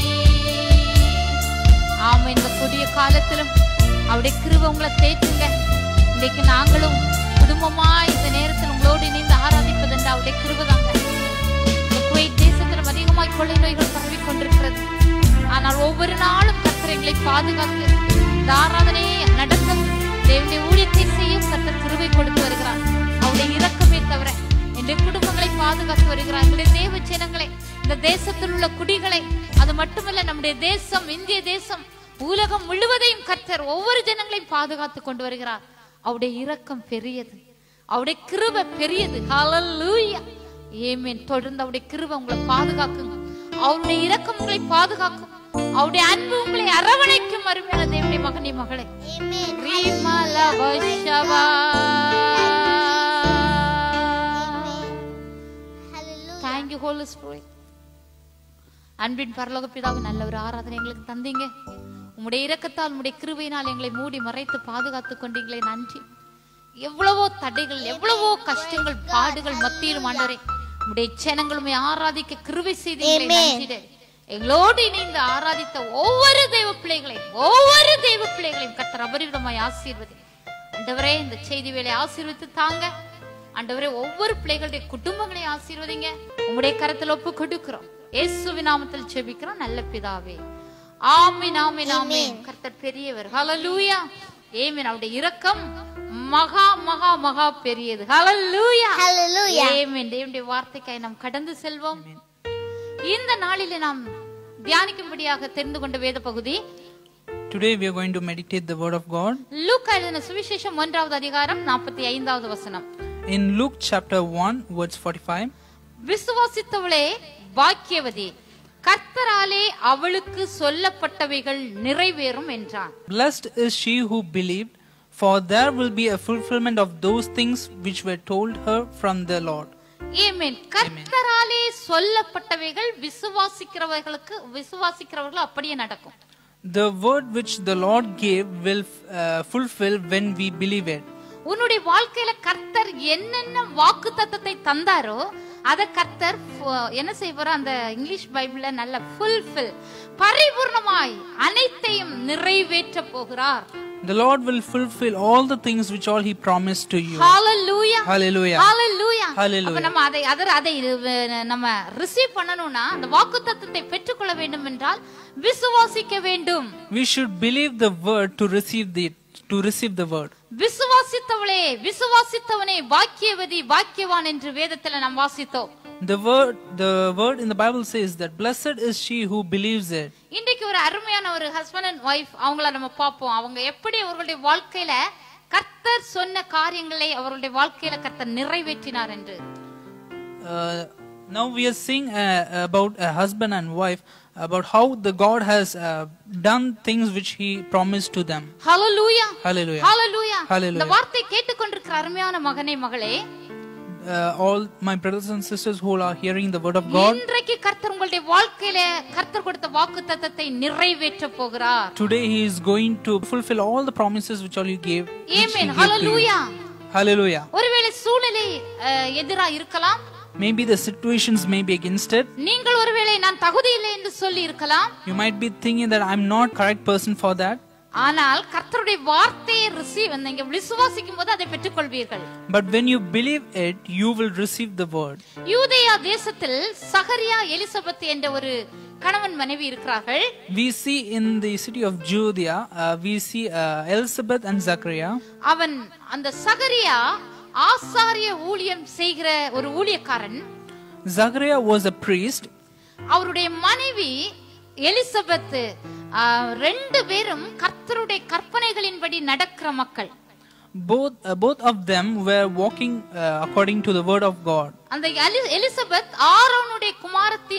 ஆமா இந்த புதிய காலத்திலும் அவருடைய கிருபை உங்களை தேற்றுங்க இன்னைக்கு நாங்களும் குடும்பமா இந்த நேரத்தில் உங்களோடு இணைந்து ஆராதிப்பது என்று அவருடைய கிருபை தாங்க இந்த குவைத் தேசத்திலும் அதிகமாய் கொள்ளை நோய்கள் பரவி கொண்டிருக்கிறது ஆனால் ஒவ்வொரு நாளும் கர்த்தர் எங்களை பாதுகாத்து இந்த ஆராதனையை நடத்த தேவனுடைய ஊழியத்தை செய்யும் கர்த்தர் கிருபை கொடுத்து வருகிறார் அவருடைய இரக்கமே தவிர என்னுடைய குடும்பங்களை பாதுகாத்து வருகிறார் எங்களுடைய தேவ ஜனங்களை இந்த தேசத்தில் உள்ள குடிகளை அது மட்டுமல்ல நம்முடைய தேசம் இந்திய தேசம் உலகம் முழுவதையும் கர்த்தர் ஒவ்வொரு ஜனங்களையும் பாதுகாத்து கொண்டு வருகிறார் அவருடைய இரக்கம் பெரியது அவருடைய கிருபை பெரியது ஹalleluya ஏமேன் தொடர்ந்து அவருடைய கிருபை உங்களை பாதுகாக்குங்க அவருடைய இரக்கம் உங்களை பாதுகாக்கும் அவருடைய அன்பு உங்களை அரவணைக்கும் அருமையான தேவனுடைய மகனே மகளே Amen. ரீமல வஷவா. Hallelujah. Thank you, Holy Spirit. அன்பின் பரலோக பிதாவு நல்ல ஒரு ஆராதனை எங்களுக்கு தந்தீங்க உம்முடைய இரக்கத்தால் உம்முடைய கிருபையினால் எங்களை மூடி மறைத்து பாதுகாத்துக் கொண்டீங்களே நன்றி எவ்வளவோ தடைகள் எவ்வளவோ கஷ்டங்கள் பாடுகள் மத்தியிலும் ஆண்டவரே உம்முடைய ஜனங்களுமே ஆராதிக்க கிருபை செய்தீங்களே நன்றிடே எங்களோடு இணைந்து ஆராதித்த ஒவ்வொரு தெய்வ பிள்ளைகளையும் ஒவ்வொரு தெய்வ பிள்ளைகளையும் கத்தர் அபரிவிதமாய் ஆசீர்வதி ஆண்டவரே இந்த செய்தி வேலை ஆசீர்வதித்து தாங்க ஆண்டவரே ஒவ்வொரு பிள்ளைகளுடைய குடும்பங்களை ஆசீர்வதிங்க உங்களுடைய கரத்தில் ஒப்பு கொடுக்கிறோம் இயேசுவின் நாமத்தில் ஜெபிக்கிறோம் நல்ல பிதாவே ஆமென் ஆமென் ஆமென் கர்த்தர் பெரியவர் ஹalleluya ஏமேன் அவருடைய இரக்கம் மகா மகா மகா பெரியது ஹalleluya Hallelujah. ஏமேன் தேவனுடைய வார்த்தைக்காய் நாம் கடந்து செல்வோம் இந்த நாளிலே நாம் தியானிக்கும்படியாக தெரிந்து கொண்ட வேத பகுதி Today we are going to meditate the word of God லூக்கா எழுதின சுவிசேஷம் ஒன்றாவது அதிகாரம் நாற்பத்தி ஐந்தாவது வசனம் in Luke chapter 1 verse 45. விசுவாசித்தவளே பாக்கியவதி கர்த்தராலே அவளுக்கு சொல்லப்பட்டவைகள் நிறைவேறும் என்றான் Blessed is she who believed, for there will be a fulfillment of those things which were told her from the Lord. ஏமேன் கர்த்தராலே சொல்லப்பட்டவைகள் விசுவாசிக்கிறவர்களுக்கு விசுவாசிக்கிறவர்கள் அப்படியே நடக்கும் The word which the Lord gave will uh, fulfill when we believe it. உன்னுடைய வாழ்க்கையில கர்த்தர் என்னென்ன வாக்கு தத்தத்தை தந்தாரோ அத கர்த்தர் ஃபு- என்ன செய்வாரோ அந்த இங்கிலீஷ் பைபிள்ல நல்ல ஃபுல்ஃபில் பரிபூர்ணமாய் அனைத்தையும் நிறைவேற்ற போகிறார் The Lord will fulfill all the things which all He promised to you. Hallelujah Hallelujah. Hallelujah Hallelujah. அப்ப நம்ம அதை அதை அதை இது, நம்ம ரிசீவ் பண்ணணும்னா அந்த வாக்குத்தத்தத்தை பெற்றுக்கொள்ள வேண்டும் என்றால் விசுவாசிக்க வேண்டும் We should believe the word to receive the to receive the word. விசுவாசித்தவளே விசுவாசித்தவனே பாக்கியவதி பாக்கியவான் என்று வேதத்துல நாம் வாசித்தோம் The word the word in the Bible says that blessed is she who believes it. இன்றைக்கு ஒரு அருமையான ஒரு ஹஸ்பண்ட் அண்ட் ஒய்ஃப் அவங்கள நம்ம பார்ப்போம் அவங்க எப்படி அவர்களுடைய வாழ்க்கையில கர்த்தர் சொன்ன காரியங்களை அவர்களுடைய வாழ்க்கையில கர்த்தர் நிறைவேற்றினார் என்று Uh, now we are seeing uh, about a husband and wife about how the God has uh, done things which He promised to them. Hallelujah Hallelujah. Hallelujah Hallelujah. இந்த வார்த்தை கேட்டுக்கொண்டிருக்கிற அருமையான மகனே மகளே Uh, all my brothers and sisters who are hearing the word of God, இன்றைக்கு கர்த்தர் உங்களுடைய வாழ்க்கையில கர்த்தர் கொடுத்த வாக்கு தத்தத்தை நிறைவேற்ற போகிறார் today He is going to fulfill all the promises which all you gave. which he ஏமேன் gave to you. Hallelujah Hallelujah. ஒருவேளை சூழ்நிலை அஹ், எதிரா இருக்கலாம் Maybe the situations may be against it. நீங்கள் ஒருவேளை நான் தகுதி இல்லை என்று சொல்லி இருக்கலாம் You might be thinking that I'm not correct person for that. ஆனால் கர்த்தருடைய வார்த்தையை ரிசீவ் நீங்க விசுவாசிக்கும் போது அதை பெற்றுக்கொள்வீர்கள் But when you believe it, you will receive the word. யூதேயா தேசத்தில் சகரியா எலிசபெத் என்ற ஒரு கணவன் மனைவி இருக்கிறார்கள் We see in the city of Judea, uh, we see uh, Elizabeth and Zachariah. அவன் அந்த சகரியா ஆசாரிய ஊழியம் செய்கிற ஒரு ஊழியக்காரன் Zachariah was a priest. அவருடைய மனைவி எலிசபெத் ஆ, ரெண்டு பேரும் கர்த்தருடைய கற்பனைகளின்படி நடக்கிற மக்கள் Both, uh, both of them were walking uh, according to the word of God. அந்த எலி- எலிசபெத் ஆரோனுடைய குமாரத்தி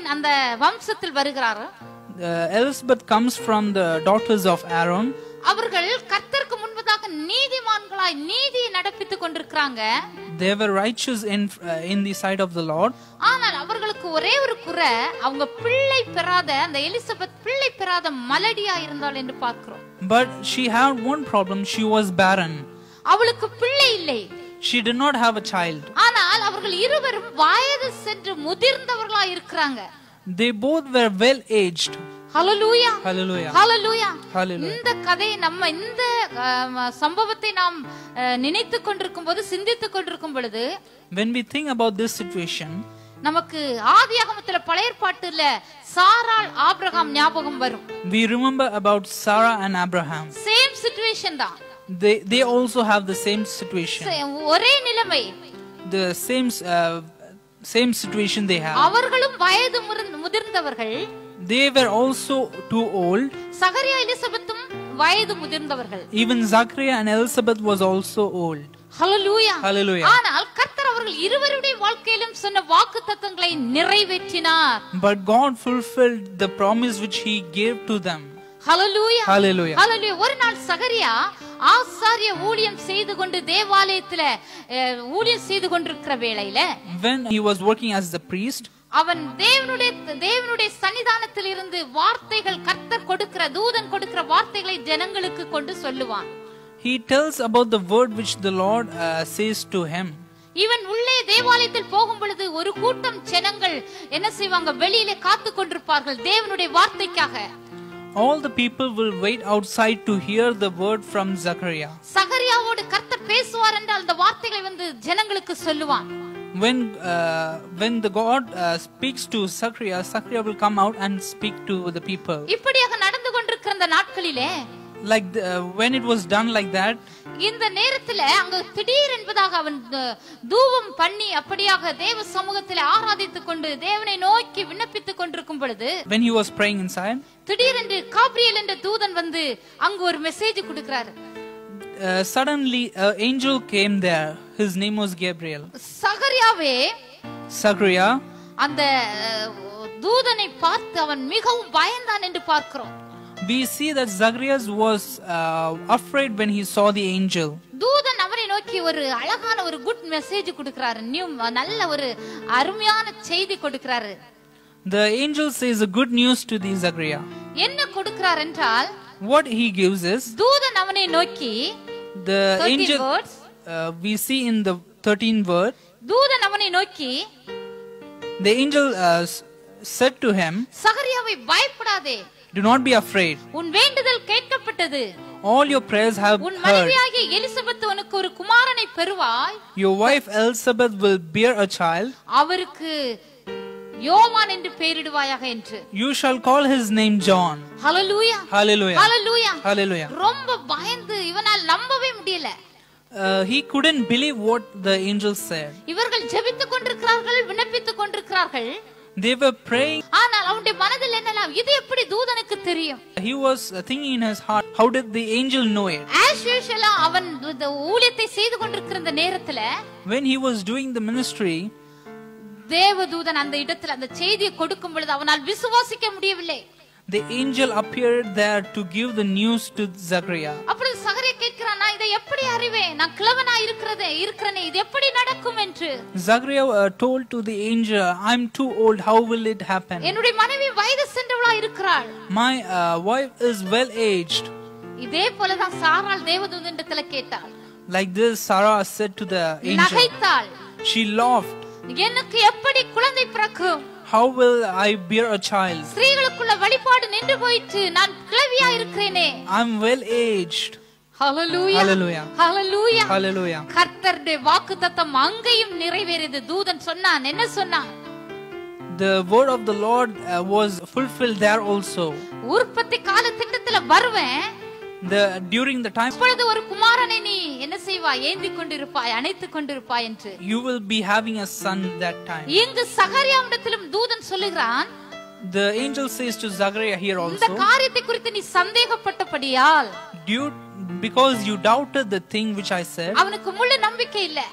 அந்த வம்சத்தில் வருகிறாரோ Uh, Elizabeth comes from the daughters of Aaron. அவர்கள் கர்த்தருக்கு முன்பதாக நீதிமான்களாய் நீதியை நடப்பித்துக் கொண்டிருக்கிறாங்க They were righteous in uh, in the sight of the Lord, ஆனால் அவர்களுக்கு ஒரே ஒரு குறை அவங்க பிள்ளை பெறாத அந்த எலிசபெத் பிள்ளை பெறாத மலடியா இருந்தாள் என்று பார்க்கிறோம் but she had one problem. She was barren. அவளுக்கு பிள்ளை இல்லை She did not have a child. ஆனால் அவர்கள் இருவரும் வயது சென்று முதிர்ந்தவர்களா இருக்கிறாங்க They both were well aged. Hallelujah Hallelujah. Hallelujah Hallelujah. இந்த கதையை நம்ம இந்த அஹ், சம்பவத்தை நாம் நினைத்து கொண்டிருக்கும் போது சிந்தித்துக் கொண்டிருக்கும் பொழுது When we think about this situation, நமக்கு ஆதியாகமத்துல பழைய பாட்டுல சாராள் ஆபிரகாம் ஞாபகம் வரும் we remember about Sarah and Abraham. Same situation தான் They they also have the same situation. சே- ஒரே நிலைமை The same uh, same situation they have. அவர்களும் வயது முதிர்ந்த- முதிர்ந்தவர்கள் They were also too old. சகரியா எலிசபெத்தும் வயது முதிர்ந்தவர்கள் Even Zachariah and Elizabeth was also old. Hallelujah Hallelujah. ஆனால் கர்த்தர் அவர்கள் இருவருடைய வாழ்க்கையிலும் சொன்ன வாக்கு தத்தங்களை நிறைவேற்றினார் But God fulfilled the promise which He gave to them. Hallelujah Hallelujah. ஹalleluya ஒரு நாள் சகரியா ஆசாரிய ஊழியம் செய்து கொண்டு தேவாலயத்துல அஹ், ஊழியம் செய்து கொண்டிருக்கிற வேளையில When he was working as the priest, அவன் தேவனுடைய தேவனுடைய சன்னிதானத்தில் இருந்து வார்த்தைகள் கர்த்தர் கொடுக்கிற தூதன் கொடுக்கிற வார்த்தைகளை ஜனங்களுக்கு கொண்டு சொல்லுவான் he tells about the word which the Lord uh, says to him. இவன் உள்ளே தேவாலயத்தில் போகும் பொழுது ஒரு கூட்டம் ஜனங்கள் என்ன செய்வாங்க வெளியிலே காத்து கொண்டிருப்பார்கள் தேவனுடைய வார்த்தைக்காக All the people will wait outside to hear the word from Zachariah. சகரியாவோடு கர்த்தர் பேசுவார் என்றால் அந்த வார்த்தைகளை வந்து ஜனங்களுக்கு சொல்லுவான் When uh, when the God uh, speaks to Zachariah, Zachariah will come out and speak to the people. இப்படியாக நடந்து கொண்டிருக்கிற அந்த நாட்களிலே Like the, uh, when it was done like that, இந்த நேரத்துல அங்க திடீர் என்பதாக அவன் த- தூபம் பண்ணி அப்படியாக தேவ சமூகத்திலே ஆராதித்துக் கொண்டு தேவனை நோக்கி விண்ணப்பித்துக் கொண்டிருக்கும் பொழுது when he was praying inside, திடீரென்று காப்ரியல் என்ற தூதன் வந்து அங்கு ஒரு மெசேஜ் கொடுக்கிறாரு uh, suddenly an angel came there. His name was Gabriel. சகரியாவே Zachariah, அந்த அஹ், தூதனை பார்த்து அவன் மிகவும் பயந்தான் என்று பார்க்கிறோம் we see that Zacharias was uh, afraid when he saw the angel. தூதன் அவரை நோக்கி ஒரு அழகான ஒரு குட் மெசேஜ் கொடுக்கிறாரு நியூ நல்ல ஒரு அருமையான செய்தி கொடுக்கிறாரு The angel says a good news to the Zachariah. என்ன கொடுக்கிறார் என்றால் What he gives is தூதன் அவனை நோக்கி the 13 angel. words. Uh, we see in the 13th word, தூதன் அவனை நோக்கி the angel uh, s- said to him, சகரியாவை பயப்படாதே "Do not be afraid. உன் வேண்டுதல் கேட்கப்பட்டது All your prayers have உன் heard. மனைவியாகிய எலிசபெத் உனக்கு ஒரு குமாரனை பெறுவாய் Your wife Elizabeth will bear a child. அவருக்கு யோவான் என்று பெயரிடுவாயாக என்று You shall call his name John." Hallelujah Hallelujah. Hallelujah Hallelujah. ரொம்ப பயந்து இவனால் நம்பவே முடியல Uh, he couldn't believe what the angel said. இவர்கள் ஜெபித்துக் கொண்டிருக்கிறார்கள் விண்ணப்பித்துக் கொண்டிருக்கிறார்கள் They were praying. ஆனால் அவனுடைய மனதில் என்னலாம் இது எப்படி தூதனுக்கு தெரியும் He was uh, thinking in his heart, how did the angel know it? As யூஷுவலா அவன் இந்த ஊழியத்தை செய்து கொண்டிருக்கிற இந்த நேரத்துல When he was doing the ministry, தேவதூதன் அந்த இடத்துல அந்த செய்தியை கொடுக்கும் பொழுது அவனால் விசுவாசிக்க முடியவில்லை the angel appeared there to give the news to Zachariah. அப்பொழுது சகரே கேட்கிறான் நான் இதை எப்படி அறிவேன் நான் கிழவனா இருக்கிறதே இருக்கிறனே இது எப்படி நடக்கும் என்று Zachariah uh, told to the angel, I'm too old, how will it happen? என்னுடைய மனைவி வயது சென்றவளா இருக்கிறாள் My uh, wife is well aged. இதே போலதான் சாராள் தேவதூதனிடத்துல கேட்டாள் Like this, Sarah said to the angel. நகைத்தாள் She laughed. எனக்கு எப்படி குழந்தை பிறக்கும் How will I bear a child? ஸ்திரீகளுக்குள்ள வழிபாடு நின்று போயிற்று நான் கிழவியா இருக்கிறேனே I'm well aged. Hallelujah Hallelujah. Hallelujah Hallelujah. கர்த்தருடைய வாக்குத்தத்தம் அங்கேயும் நிறைவேறியது தூதன் சொன்னான் என்ன சொன்னான் The word of the Lord uh, was fulfilled there also. உற்பத்தி கால திட்டத்துல வருவேன் The during the time இப்பொழுது ஒரு குமாரனை நீ என்ன செய்வாய் ஏந்தி கொண்டிருப்பாய் அணைத்துக் கொண்டிருப்பாய் என்று you will be having a son that time. இங்கு சகரியாவிடத்திலும் தூதன் சொல்லுகிறான் The angel says to Zachariah here இந்த also, காரியத்தை குறித்து நீ சந்தேகப்பட்டபடியால் due because you doubted the thing which I said, அவனுக்கு முழு நம்பிக்கை இல்ல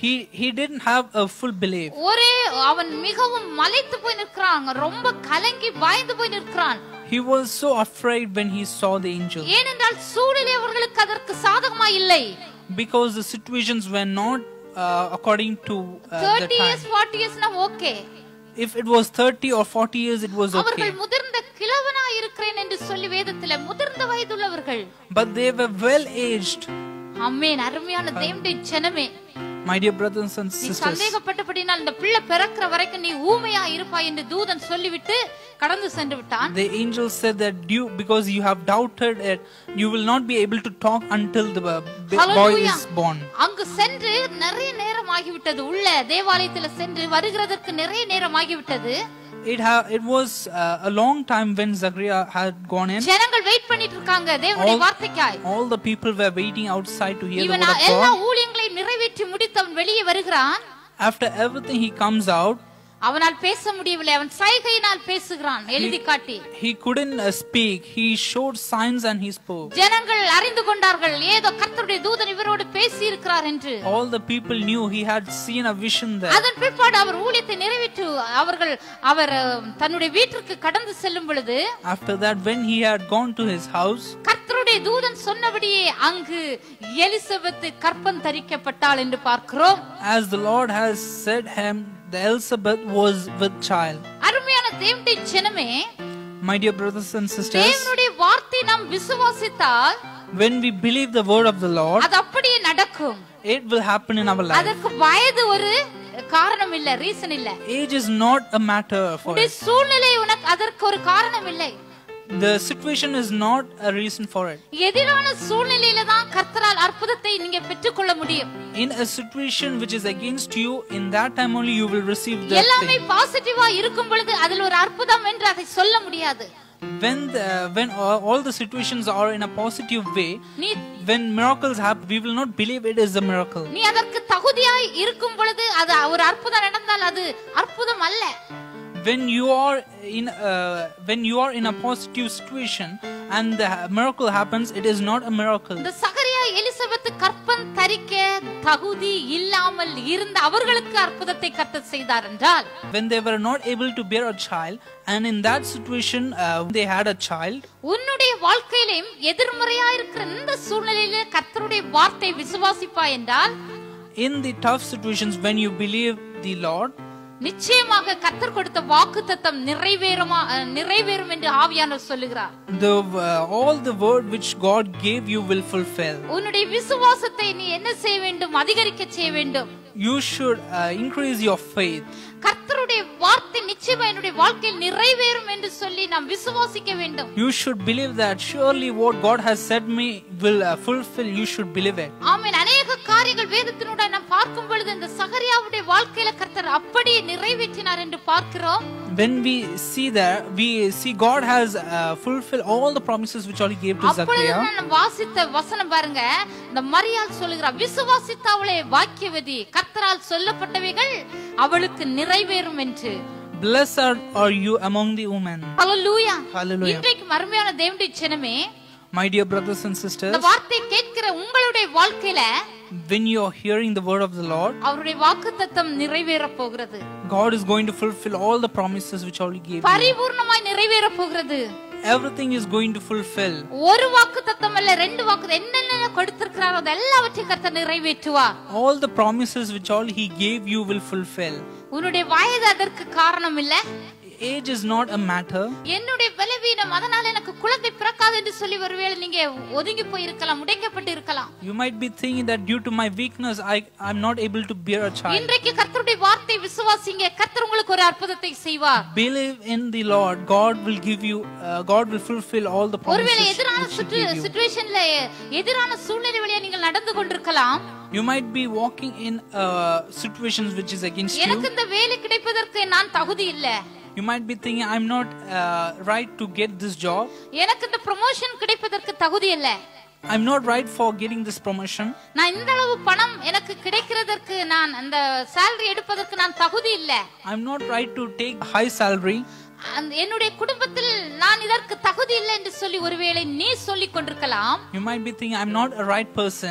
he he didn't have a full belief. ஒரே அவன் மிகவும் மலைத்து போய் நிற்கிறான் ரொம்ப கலங்கி பயந்து போய் நிற்கிறான் He was so afraid when he saw the angel ஏனென்றால் சூழ்நிலை அவர்களுக்கு அதற்கு சாதகமா இல்லை because the situations were not uh, according to uh, the thirty time. Years forty இயர்ஸ்னா okay If it was 30 or 40 years, it was okay. அவர்கள் முதிர்ந்த கிழவனா இருக்கிறேன் என்று சொல்லி வேதத்துல முதிர்ந்த வயதுள்ளவர்கள் But they were well aged. Amen அருமையான தேவனுடைய ஜனமே My dear brothers and நீ sisters, சந்தேகப்பட்டபடினால் இந்த பிள்ளை பிறக்கிற வரைக்கும் நீ ஊமையா இருப்பாய் என்று தூதன் சொல்லிவிட்டு கடந்து சென்று விட்டான் the angel said that you, because you have doubted it, you will not be able to talk until the uh, b- boy Hallelujah. is born. அங்கு சென்று நிறைய நேரம் ஆகிவிட்டது உள்ள தேவாலயத்துல சென்று வருகிறதற்கு நிறைய நேரம் ஆகிவிட்டது It, ha- it was uh, a long time when Zachariah had gone in. ஜனங்கள் வெயிட் பண்ணிட்டு இருக்காங்க தேவனுடைய All- வார்த்தைக்காய் All the people were waiting outside to hear the இவன் word of எல்லா God. ஊழியங்களையும் நிறைவேற்றி முடித்து அவன் வெளியே வருகிறான் After everything, he comes out. அவனால் பேச முடியவில்லை அவன் சைகையினால் பேசுகிறான் எழுதி காட்டி He couldn't uh, speak. He showed signs and he spoke. ஜனங்கள் அறிந்து கொண்டார்கள் ஏதோ கர்த்தருடைய தூதன் இவரோடு பேசி இருக்கிறார் என்று All the people knew he had seen a vision there. அதன் பிற்பாடு அவர் ஊழியத்தை நிறைவேற்று அவர்கள் அவர் அஹ், தன்னுடைய வீட்டிற்கு கடந்து செல்லும் பொழுது After that, when he had gone to his house, கர்த்தருடைய தூதன் சொன்னபடியே அங்கு எலிசபெத் கற்பம் தரிக்கப்பட்டாள் என்று பார்க்கிறோம் as the Lord has said him, the Elizabeth was with child. அருமையான தேவனுடைய ஜனமே My dear brothers and sisters, தேவனுடைய வார்த்தை நாம் விசுவாசித்தால் when we believe the word of the Lord, அது அப்படியே நடக்கும் it will happen in our life. அதற்கு வயது ஒரு காரணம் இல்ல ரீசன் இல்ல Age is not a matter for உன்னுடைய it. சூழ்நிலை உனக்கு அதற்கு ஒரு காரணம் இல்லை The situation is not a reason for it. எதிரான சூழ்நிலையில தான் கர்த்தரால் அற்புதத்தை நீங்க பெற்றுக்கொள்ள முடியும் In a situation which is against you, in that time only you will receive that எல்லாமே thing. பாசிட்டிவா இருக்கும் பொழுது அதில் ஒரு அற்புதம் என்று அதை சொல்ல முடியாது When the, when all, all the situations are in a positive way, நீ when miracles happen, we will not believe it is a miracle. நீ அதற்கு தகுதியாய் இருக்கும் பொழுது அது ஒரு அற்புதம் நடந்தால் அது அற்புதம் அல்ல when you are in uh, when you are in a positive situation and the miracle happens it is not a miracle இந்த சகரியா எலிசபெத் கற்பம் தரிக்க தகுதி இல்லாமல் இருந்த அவர்களுக்கு அற்புதத்தை கர்த்தர் செய்தார் என்றால் when they were not able to bear a child and in that situation uh, they had a child உன்னுடைய வாழ்க்கையிலும் எதிர்மறையா இருக்கிற இந்த சூழ்நிலையில கர்த்தருடைய வார்த்தை விசுவாசிப்பா என்றால் in the tough situations when you believe the lord நிச்சயமாக கர்த்தர் கொடுத்த வாக்கு தத்தம் நிறைவேறுமா அஹ், நிறைவேறும் என்று ஆவியானவர் சொல்லுகிறார் the uh, all the word which god gave you will fulfill உன்னுடைய விசுவாசத்தை நீ என்ன செய்ய வேண்டும் அதிகரிக்க செய்ய வேண்டும் you should uh, increase your faith கர்த்தருடைய வார்த்தை நிச்சயமா என்னுடைய வாழ்க்கையில் நிறைவேறும் என்று சொல்லி நாம் விசுவாசிக்க வேண்டும் you should believe that surely what god has said me will uh, fulfill you should believe it ஆமென் அநேக காரியங்கள் வேதத்தினுடைய நாம் பார்க்கும் பொழுது இந்த சகரியாவுடைய வாழ்க்கையில கர்த்தர் அப்படியே நிறைவேற்றினார் என்று பார்க்கிறோம் when we see that we see god has uh, fulfilled all the promises which all he gave to அப்பொழுது zachariah நான் வாசித்த வசனம் பாருங்க இந்த மரியாள் சொல்லுகிறார் விசுவாசித்தவளே வாக்கியவதி கர்த்தரால் சொல்லப்பட்டவைகள் அவளுக்கு நிறைவேறும் என்று blessed are you among the women hallelujah Hallelujah. இன்றைக்கு மறுமையான தேவனுடைய ஜனமே my dear brothers and sisters இந்த வார்த்தையை கேட்கிற உங்களுடைய வாழ்க்கையில when you are hearing the word of the lord அவருடைய வாக்குத்தத்தம் நிறைவேற போகிறது god is going to fulfill all the promises which all he gave you. பரிபூர்ணமாய் நிறைவேற போகிறது everything is going to fulfill ஒரு வாக்குத்தத்தம் அல்ல ரெண்டு வாக்கு என்னென்ன கொடுத்திருக்கிறாரோ அது எல்லாவற்றையும் கர்த்தர் நிறைவேற்றுவார் all the promises which all he gave you will fulfill உன்னுடைய வயது அதற்கு காரணம் இல்ல age is not a matter என்னுடைய பலவீனம் அதனால எனக்கு குழந்தை பிறக்காது என்று சொல்லி ஒருவேளை நீங்க ஒதுங்கி போய் இருக்கலாம் உடைக்கப்பட்டு இருக்கலாம் you might be thinking that due to my weakness i i'm not able to bear a child இன்றைக்கு கர்த்தருடைய வார்த்தை விசுவாசிங்க கர்த்தர் உங்களுக்கு ஒரு அற்புதத்தை செய்வார் believe in the lord god will give you uh, god will fulfill all the ஒருவேளை promises எதிரான which he சுற்று gave you சுச்சுவேஷன்ல எதிரான சூழ்நிலை வழியா நீங்கள் நடந்து கொண்டிருக்கலாம் you might be walking in uh, situations which is against you எனக்கு இந்த வேலை கிடைப்பதற்கு நான் தகுதி இல்ல you might be thinking i'm not uh, right to get this job எனக்கு இந்த ப்ரொமோஷன் கிடைப்பதற்கு தகுதி இல்ல i'm not right for getting this promotion நான் இந்த அளவு பணம் எனக்கு கிடைக்கிறதற்கு நான் அந்த salary எடுப்பதற்கு நான் தகுதி இல்ல i'm not right to take high salary அந்த என்னுடைய குடும்பத்தில் நான் இதற்கு தகுதி இல்லை என்று சொல்லி ஒருவேளை நீ சொல்லிக் கொண்டிருக்கலாம் you might be thinking i'm not a right person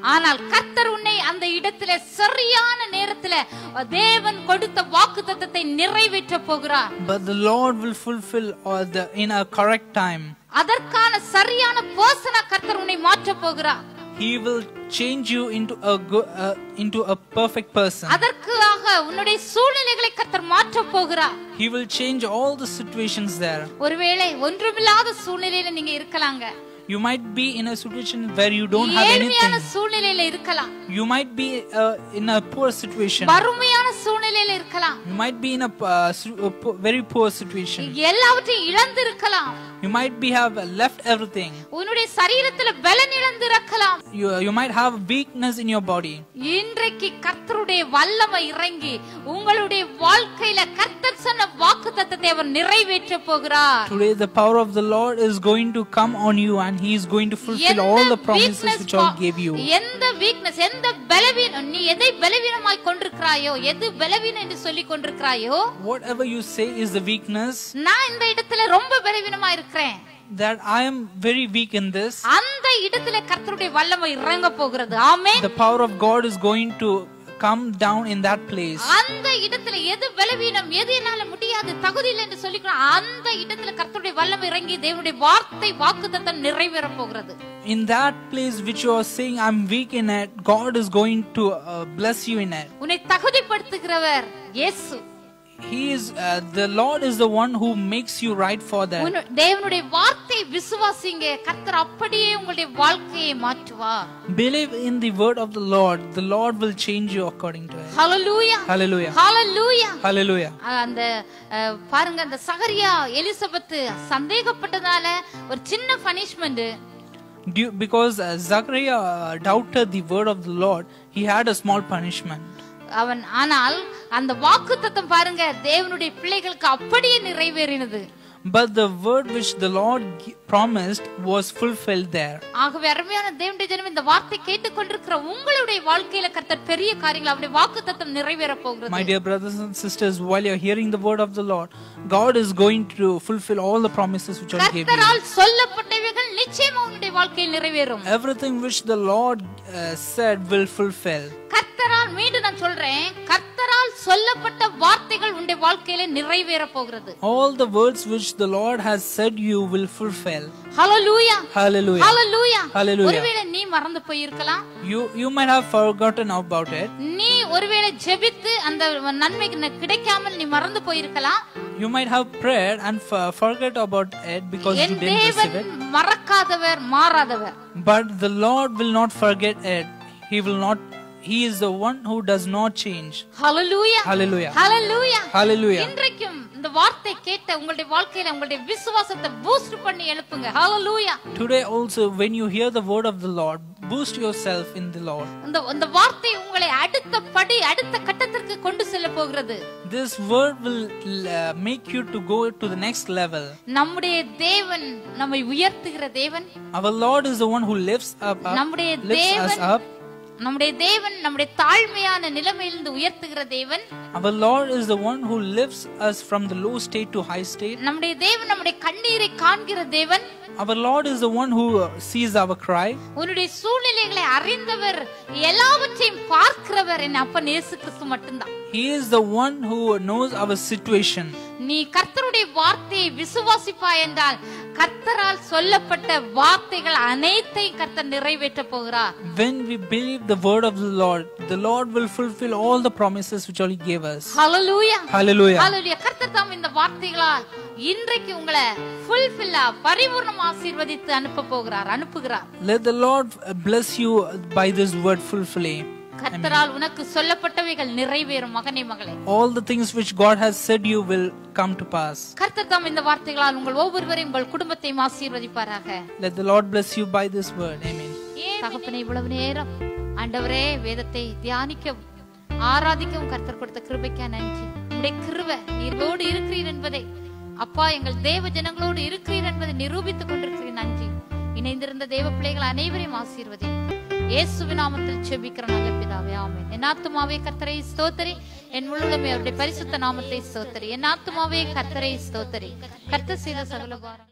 ஆனால் கர்த்தர் உன்னை அந்த இடத்துல சரியான நேரத்துல தேவன் கொடுத்த வாக்கு தத்தத்தை நிறைவேற்ற போகிறார் But the Lord will fulfill all the in a correct time. அதற்கான சரியான பர்சனா கர்த்தர் உன்னை மாற்ற போகிறார் He will change you into a go- uh, into a perfect person. அதற்காக உன்னுடைய சூழ்நிலைகளை கர்த்தர் மாற்ற போகிறார் He will change all the situations there. ஒருவேளை ஒன்றுமில்லாத சூழ்நிலையில நீங்க இருக்கலாங்க You might be in a situation where you don't have ஏழ்மையான anything. சூழ்நிலையில இருக்கலாம் You might be uh, in a poor situation. வறுமையான சூழ்நிலையில இருக்கலாம் You might be in a, uh, su- a po- very poor situation. எல்லாவற்றையும் இழந்து இருக்கலாம் You might be have left everything. உன்னுடைய சரீரத்துல பலன் இழந்து இருக்கலாம் You, you might have weakness in your body. இன்றைக்கு கர்த்தருடைய வல்லமை இறங்கி உங்களுடைய வாழ்க்கையில கர்த்தர் சொன்ன வாக்கு தத்தத்தை அவர் நிறைவேற்ற போகிறார் Today the power of the Lord is going to come on you and He is going to fulfill all the promises weakness which I பா- gave you. எந்த வீக்னஸ் எந்த பலவீனம் நீ எதை பலவீனமாய் கொண்டிருக்கிறாயோ எது பலவீனம் என்று சொல்லி கொண்டிருக்கிறாயோ Whatever you say is the weakness, நான் இந்த இடத்துல ரொம்ப பலவீனமா இருக்கிறேன் that I am very weak in this, அந்த இடத்துல கர்த்தருடைய வல்லமை இறங்க போகிறது ஆமென் the power of God is going to come down in that place. அந்த இடத்துல எது பலவீனம் எது என்னால முடியாது தகுதி இல்லை என்று சொல்லிக்கிறோம் அந்த இடத்துல கர்த்தருடைய வல்லமை இறங்கி தேவனுடைய வார்த்தை வாக்குத்தத்தம் நிறைவேற போகிறது In that place which you are saying I'm weak in it, God is going to uh, bless you in it. உன்னை தகுதிப்படுத்துகிறவர் இயேசு He is uh, the Lord is the one who makes you right for that. உன்னு- தேவனுடைய வார்த்தை விசுவாசிங்க கர்த்தர் அப்படியே உங்களுடைய வாழ்க்கையை மாற்றுவார் Believe in the word of the Lord. The Lord will change you according to it. Hallelujah Hallelujah. Hallelujah Hallelujah. அந்த அஹ், பாருங்க அந்த சகரியா எலிசபெத் சந்தேகப்பட்டதால ஒரு சின்ன punishment Due, because uh, Zachariah uh, doubted the word of the Lord, he had a small punishment. அவன் ஆனால் அந்த வாக்கு பாருங்க தேவனுடைய பிள்ளைகளுக்கு அப்படியே நிறைவேறினது But the word which the Lord gi- promised was fulfilled there. ஆகவே அருமையான தேவனுடைய ஜனம் இந்த வார்த்தை கேட்டுக்கொண்டிருக்கிற உங்களுடைய வாழ்க்கையில கர்த்தர் பெரிய காரியங்கள் அவருடைய வாக்கு தத்தம் நிறைவேற போகிறது My dear brothers and sisters, while you're hearing the word of the Lord, God is going to fulfill all the promises which I gave you. கர்த்தரால் சொல்லப்பட்டவைகள் நிச்சயமா உன்னுடைய வாழ்க்கையில் நிறைவேறும் Everything which the Lord uh, said will fulfill. கர்த்தரால் மீண்டும் நான் சொல்றேன் கர்த்தரால் சொல்லப்பட்ட வார்த்தைகள் உன்னுடைய வாழ்க்கையில நிறைவேற போகிறது All the words which the Lord has said you will fulfill. Hallelujah Hallelujah. Hallelujah Hallelujah. ஒருவேளை நீ மறந்து போயிருக்கலாம் You you might have forgotten about it. நீ ஒருவேளை ஜெபித்து அந்த நன்மை கிடைக்காமல் நீ மறந்து போயிருக்கலாம் You might have prayed and f- forget about it because you N didn't தேவன் receive it. மறக்காதவர் மாறாதவர் But the Lord will not forget it. He will not. He is the one who does not change. Hallelujah Hallelujah. Hallelujah Hallelujah. இன்றைக்கும் இந்த வார்த்தை கேட்ட உங்களுடைய வாழ்க்கையில உங்களுடைய விசுவாசத்தை பூஸ்ட் பண்ணி எழுப்புங்க ஹalleluya Today also, when you hear the word of the Lord, boost yourself in the Lord. இந்த இந்த வார்த்தை உங்களை அடுத்த படி அடுத்த கட்டத்திற்கு கொண்டு செல்ல போகிறது This word will uh, make you to go to the next level. நம்முடைய தேவன் நம்மை உயர்த்துகிற தேவன் Our Lord is the one who lifts up, up நம்முடைய lifts us தேவன் up. நம்முடைய தேவன் நம்முடைய தாழ்மையான நிலைமையிலிருந்து உயர்த்துகிற தேவன் Our Lord is the one who lifts us from the low state to high state. நம்முடைய தேவன் நம்முடைய கண்ணீரை காண்கிற தேவன் Our Lord is the one who uh, sees our cry. உன்னுடைய சூழ்நிலைகளை அறிந்தவர் எல்லாவற்றையும் பார்க்கிறவர் என் அப்பன் இயேசு கிறிஸ்து மட்டும்தான் He is the one who knows our situation. நீ கர்த்தருடைய வார்த்தையை விசுவாசிப்பாய் என்றால் கர்த்தரால் சொல்லப்பட்ட வார்த்தைகள் அனைத்தையும் கர்த்தர் நிறைவேற்ற போகிறார் When we believe the word of the Lord, the Lord will fulfill all the promises which He gave us. Hallelujah Hallelujah. ஹalleluya கர்த்தர் தாம் இந்த வார்த்தைகளால் இன்றைக்கு உங்களை ஃபுல்ஃபில்லா பரிபூர்ணம் ஆசீர்வதித்து அனுப்ப போகிறார் அனுப்புகிறார் Let the Lord uh, bless you by this word fulfilling. கர்த்தரால் உனக்கு சொல்லப்பட்டவைகள் நிறைவேறும் மகனே மகளே All the things which God has said you will come to pass. கர்த்தர் தாம் இந்த வார்த்தைகளால் உங்கள் ஒவ்வொருவரையும் உங்கள் குடும்பத்தையும் ஆசீர்வதிப்பாராக Let the Lord bless you by this word. Amen. தகப்பனே இவ்வளவு நேரம் ஆண்டவரே வேதத்தை தியானிக்கவும் ஆராதிக்கவும் கர்த்தர் கொடுத்த கிருபைக்கா நன்றி உடைய கிருபை நீரோடு இருக்கிறீர் என்பதை அப்பா எங்கள் தேவ ஜனங்களோடு இருக்கிறீர் என்பதை நிரூபித்துக் கொண்டிருக்கிறீர் நன்றி இணைந்திருந்த தேவ பிள்ளைகள் அனைவரையும் ஆசீர்வதி இயேசுவின் நாமத்தில் செபிக்கிற நல்ல பிதாவே ஆமென் என் ஆத்துமாவே கர்த்தரை ஸ்தோத்தரி என் முழுவதுமே அவருடைய பரிசுத்த நாமத்தை ஸ்தோத்தரி என் ஆத்துமாவே கர்த்தரை ஸ்தோத்தரி கர்த்தர் செய்த சகல பாரம்